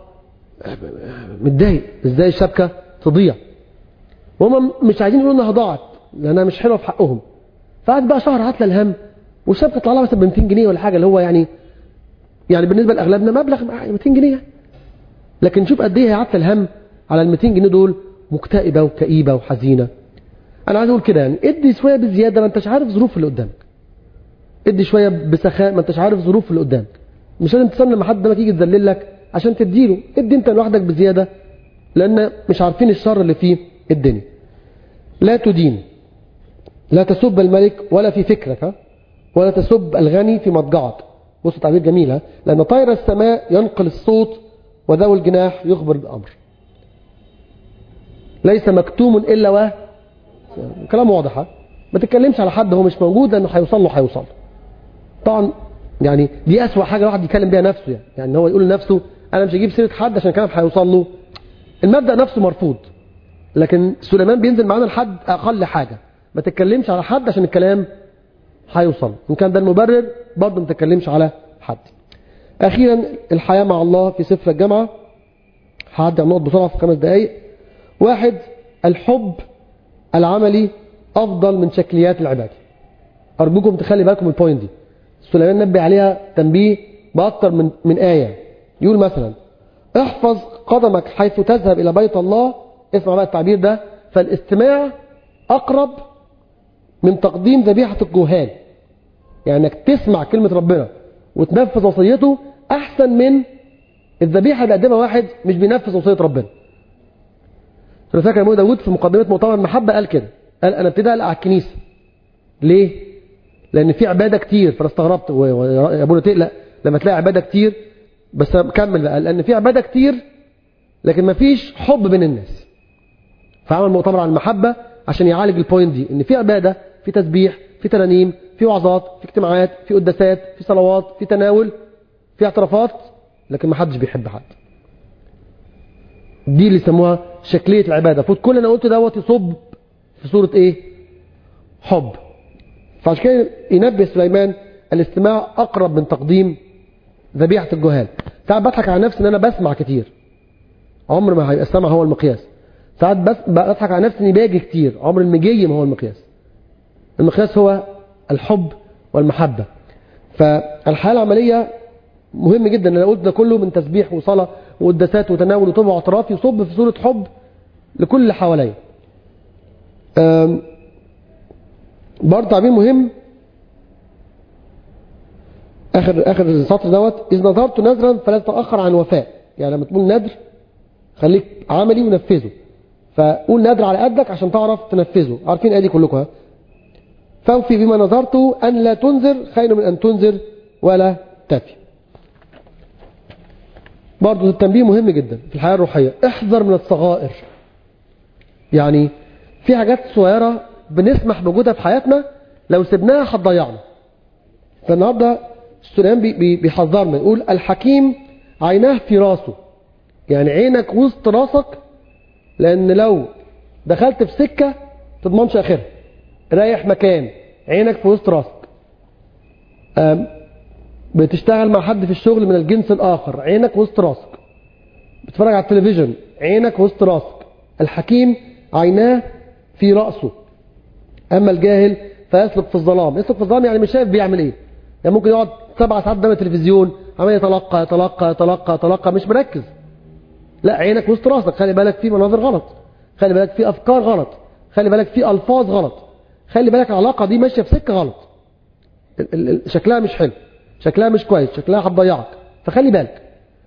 متضايق ازاي الشبكه تضيع وهم مش عايزين يقولوا انها ضاعت لانها مش حلوه في حقهم فقعد بقى شهر عتله الهم والشبكه طلع لها مثلا ب 200 جنيه ولا حاجه اللي هو يعني يعني بالنسبه لاغلبنا مبلغ 200 جنيه لكن شوف قد ايه هي عتله الهم على ال 200 جنيه دول مكتئبه وكئيبه وحزينه انا عايز اقول كده يعني ادي شويه بزياده ما انتش عارف ظروف اللي قدامك ادي شويه بسخاء ما انتش عارف ظروف اللي قدامك مش لازم تستنى لما حد قدامك يجي يتذلل لك عشان تديله ادي انت لوحدك بزياده لان مش عارفين الشر اللي فيه الدنيا لا تدين لا تسب الملك ولا في فكرك ها؟ ولا تسب الغني في مضجعك بص تعبير جميل ها؟ لأن طير السماء ينقل الصوت وذوي الجناح يخبر بالأمر ليس مكتوم إلا و كلام واضح ها؟ ما تتكلمش على حد هو مش موجود لأنه هيوصل له هيوصل طبعا يعني دي أسوأ حاجة الواحد يتكلم بيها نفسه يعني يعني هو يقول لنفسه أنا مش هجيب سيرة حد عشان الكلام هيوصل له المبدأ نفسه مرفوض لكن سليمان بينزل معانا لحد أقل حاجة ما تتكلمش على حد عشان الكلام هيوصل إن كان ده المبرر برضه ما تتكلمش على حد أخيرا الحياة مع الله في سفر الجامعة هعدي على النقط بسرعة في خمس دقايق واحد الحب العملي أفضل من شكليات العبادة أرجوكم تخلي بالكم من البوينت دي سليمان نبه عليها تنبيه بأكثر من من آية يقول مثلا احفظ قدمك حيث تذهب إلى بيت الله اسمع بقى التعبير ده فالاستماع أقرب من تقديم ذبيحة الجهال يعني انك تسمع كلمة ربنا وتنفذ وصيته أحسن من الذبيحة اللي قدمها واحد مش بينفذ وصية ربنا أنا فاكر أبو داود في مقدمة مؤتمر المحبة قال كده قال أنا ابتدى أقلق على الكنيسة ليه؟ لأن في عبادة كتير فأنا استغربت يا أبونا تقلق لما تلاقي عبادة كتير بس كمل بقى لأن في عبادة كتير لكن مفيش حب بين الناس فعمل مؤتمر عن المحبة عشان يعالج البوينت دي ان في عبادة في تسبيح في ترانيم في وعظات في اجتماعات في قداسات في صلوات في تناول في اعترافات لكن ما حدش بيحب حد دي اللي يسموها شكلية العبادة فوت كل اللي انا قلته دوت يصب في صورة ايه حب فعشان كده ينبه سليمان الاستماع اقرب من تقديم ذبيحة الجهال ساعات بضحك على نفسي ان انا بسمع كتير عمر ما هيبقى السمع هو المقياس ساعات بس بضحك على نفسي اني باجي كتير عمر المجي ما هو المقياس المقياس هو الحب والمحبة فالحياة العملية مهم جدا انا قلت ده كله من تسبيح وصلاة وقداسات وتناول وطبع واعتراف يصب في صورة حب لكل اللي حواليا برضه تعبير مهم اخر اخر سطر دوت اذ نظرت نذرا فلا تتاخر عن وفاء يعني لما تقول ندر خليك عملي ونفذه فقول ندر على قدك عشان تعرف تنفذه عارفين ادي كلكم ها فوفي بما نظرت ان لا تنذر خير من ان تنذر ولا تفي برضه التنبيه مهم جدا في الحياه الروحيه احذر من الصغائر يعني في حاجات صغيره بنسمح بوجودها في حياتنا لو سبناها هتضيعنا فالنهارده السليمان بيحذرنا يقول الحكيم عيناه في راسه يعني عينك وسط راسك لان لو دخلت في سكه تضمنش اخرها رايح مكان عينك في وسط راسك بتشتغل مع حد في الشغل من الجنس الاخر عينك وسط راسك بتتفرج على التلفزيون عينك وسط راسك الحكيم عيناه في راسه اما الجاهل فيسلك في الظلام يسلك في الظلام يعني مش شايف بيعمل ايه يعني ممكن يقعد سبع ساعات قدام التلفزيون عمال يتلقى يتلقى يتلقى يتلقى مش مركز لا عينك وسط راسك خلي بالك في مناظر غلط خلي بالك في افكار غلط خلي بالك في الفاظ غلط خلي بالك العلاقه دي ماشيه في سكه غلط ال ال شكلها مش حلو شكلها مش كويس شكلها هتضيعك فخلي بالك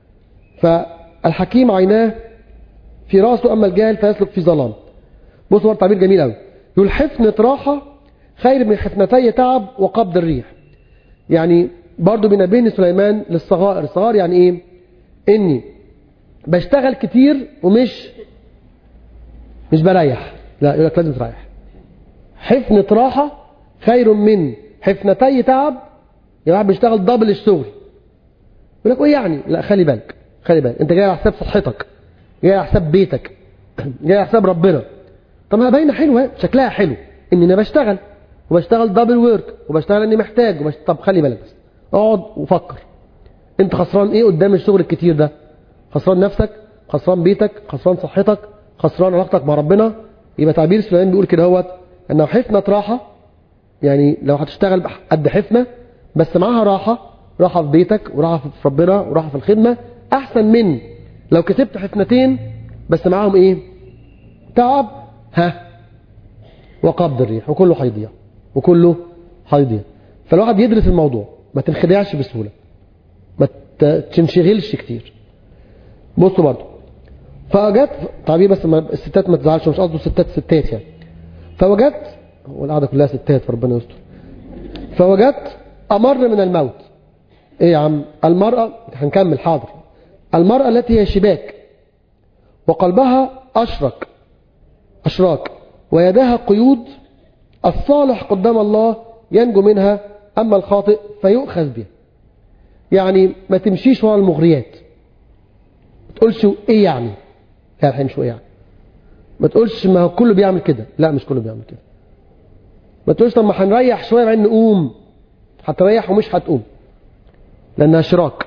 فالحكيم عيناه في راسه اما الجاهل فيسلك في ظلام بصوا برضه تعبير جميل قوي يقول حفنة راحة خير من حفنتي تعب وقبض الريح يعني برضه بينبهني سليمان للصغائر الصغائر يعني ايه اني بشتغل كتير ومش مش بريح لا يقول لك لازم تريح حفنة راحة خير من حفنتي تعب يا واحد بيشتغل دبل الشغل يقول لك ايه يعني لا خلي بالك خلي بالك انت جاي على حساب صحتك جاي على حساب بيتك جاي على حساب ربنا طب ما باينه حلوه شكلها حلو ان انا بشتغل وبشتغل دبل ورك وبشتغل اني محتاج وبشت... طب خلي بالك بس اقعد وفكر انت خسران ايه قدام الشغل الكتير ده خسران نفسك خسران بيتك خسران صحتك خسران علاقتك مع ربنا يبقى تعبير سليمان بيقول كده هوت انه حفنه راحه يعني لو هتشتغل قد حفنه بس معاها راحه راحه في بيتك وراحه في ربنا وراحه في الخدمه احسن من لو كسبت حفنتين بس معاهم ايه تعب ها وقبض الريح وكله هيضيع وكله هيضيع فالواحد يدرس الموضوع ما تنخدعش بسهوله ما تنشغلش كتير بصوا برضو فوجدت تعبير بس ما الستات ما تزعلش مش قصده ستات ستات يعني فوجدت والقعده كلها ستات فربنا يستر فوجدت امر من الموت ايه يا عم المراه هنكمل حاضر المراه التي هي شباك وقلبها اشرك اشراك ويدها قيود الصالح قدام الله ينجو منها اما الخاطئ فيؤخذ بها يعني ما تمشيش ورا المغريات ما تقولش ايه يعني لا الحين مش ايه يعني ما تقولش ما هو كله بيعمل كده لا مش كله بيعمل كده ما تقولش طب ما هنريح شويه بعدين نقوم هتريح ومش هتقوم لانها شراك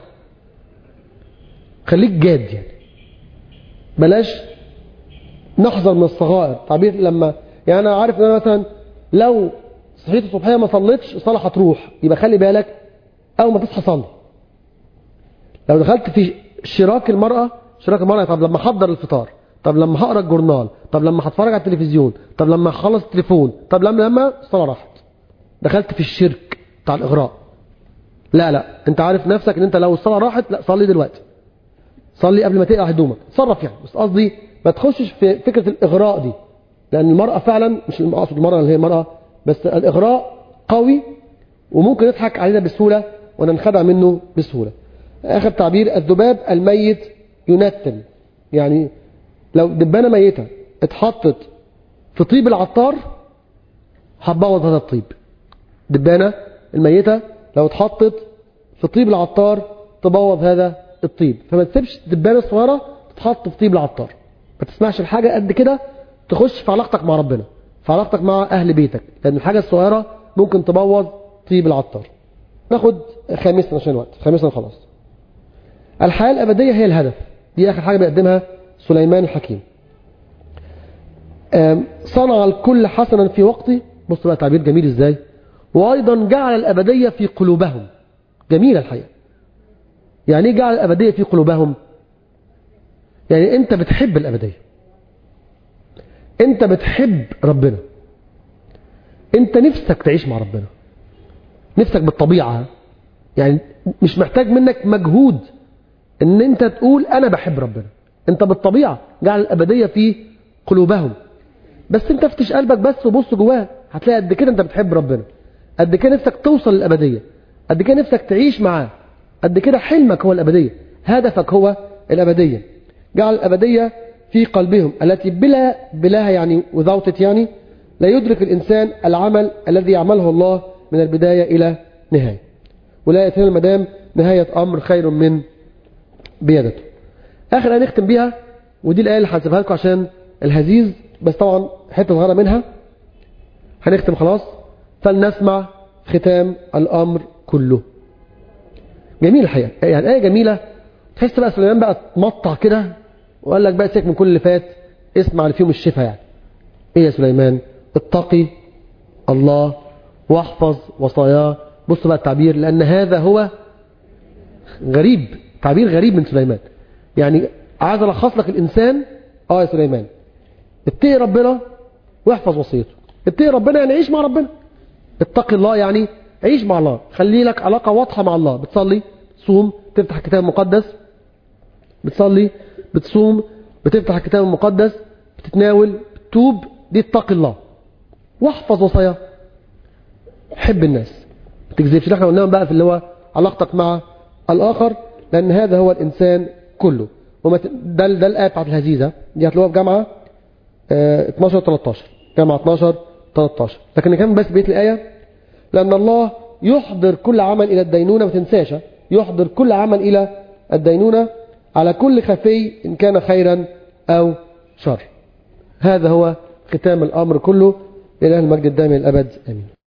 خليك جاد يعني بلاش نحذر من الصغائر تعبير لما يعني انا عارف ان انا مثلا لو صحيت الصبحيه ما صليتش الصلاه هتروح يبقى خلي بالك اول ما تصحى صلي لو دخلت في شراك المراه شراك المراه طب لما احضر الفطار طب لما هقرا الجورنال طب لما هتفرج على التلفزيون طب لما هخلص التليفون طب لما لما الصلاه راحت دخلت في الشرك بتاع الاغراء لا لا انت عارف نفسك ان انت لو الصلاه راحت لا صلي دلوقتي صلي قبل ما تقلع هدومك تصرف يعني بس قصدي ما تخشش في فكره الاغراء دي لان المراه فعلا مش اقصد المراه اللي هي مراه بس الاغراء قوي وممكن يضحك علينا بسهوله وننخدع منه بسهوله اخر تعبير الذباب الميت ينتن يعني لو دبانة ميتة اتحطت في طيب العطار هتبوظ هذا الطيب دبانة الميتة لو اتحطت في طيب العطار تبوظ هذا الطيب فما تسيبش الدبانة الصغيرة تتحط في طيب العطار ما تسمعش الحاجة قد كده تخش في علاقتك مع ربنا في علاقتك مع أهل بيتك لأن الحاجة الصغيرة ممكن تبوظ طيب العطار ناخد خامسا عشان الوقت خامسا خلاص الحياة الأبدية هي الهدف دي آخر حاجة بيقدمها سليمان الحكيم صنع الكل حسنا في وقته بص بقى تعبير جميل ازاي وأيضا جعل الأبدية في قلوبهم جميلة الحقيقة يعني ايه جعل الأبدية في قلوبهم يعني انت بتحب الأبدية انت بتحب ربنا انت نفسك تعيش مع ربنا نفسك بالطبيعة يعني مش محتاج منك مجهود ان انت تقول انا بحب ربنا انت بالطبيعة جعل الابدية في قلوبهم بس انت افتش قلبك بس وبص جواه هتلاقي قد كده انت بتحب ربنا قد كده نفسك توصل للابدية قد كده نفسك تعيش معاه قد كده حلمك هو الابدية هدفك هو الابدية جعل الابدية في قلبهم التي بلا بلاها يعني without it يعني لا يدرك الإنسان العمل الذي يعمله الله من البداية إلى نهاية ولا يتم المدام نهاية أمر خير من بيدته آخر آية نختم بيها ودي الآية اللي هنسيبها لكم عشان الهزيز بس طبعا حتة صغيرة منها هنختم خلاص فلنسمع ختام الأمر كله جميل الحقيقة يعني آية جميلة تحس بقى سليمان بقى تمطع كده وقال لك بقى سيبك من كل اللي فات اسمع اللي فيهم الشفاء يعني ايه يا سليمان اتقي الله واحفظ وصاياه بص بقى التعبير لان هذا هو غريب تعبير غريب من سليمان يعني عايز الخص لك الانسان اه يا سليمان اتقي ربنا واحفظ وصيته اتقي ربنا يعني عيش مع ربنا اتقي الله يعني عيش مع الله خلي لك علاقة واضحة مع الله بتصلي تصوم تفتح الكتاب المقدس بتصلي بتصوم بتفتح الكتاب المقدس بتتناول بتتوب دي اتقي الله واحفظ وصاياه حب الناس ما تكذبش احنا قلناهم بقى في اللي هو علاقتك مع الآخر لأن هذا هو الإنسان كله وما ت... ده ده الآية بتاعت الهزيزة دي هتلاقوها في جامعة اه 12 13 جامعة 12 13 لكن كان بس بيت الآية لأن الله يحضر كل عمل إلى الدينونة ما تنساش يحضر كل عمل إلى الدينونة على كل خفي إن كان خيرا أو شر هذا هو ختام الأمر كله إله المجد الدائم الأبد آمين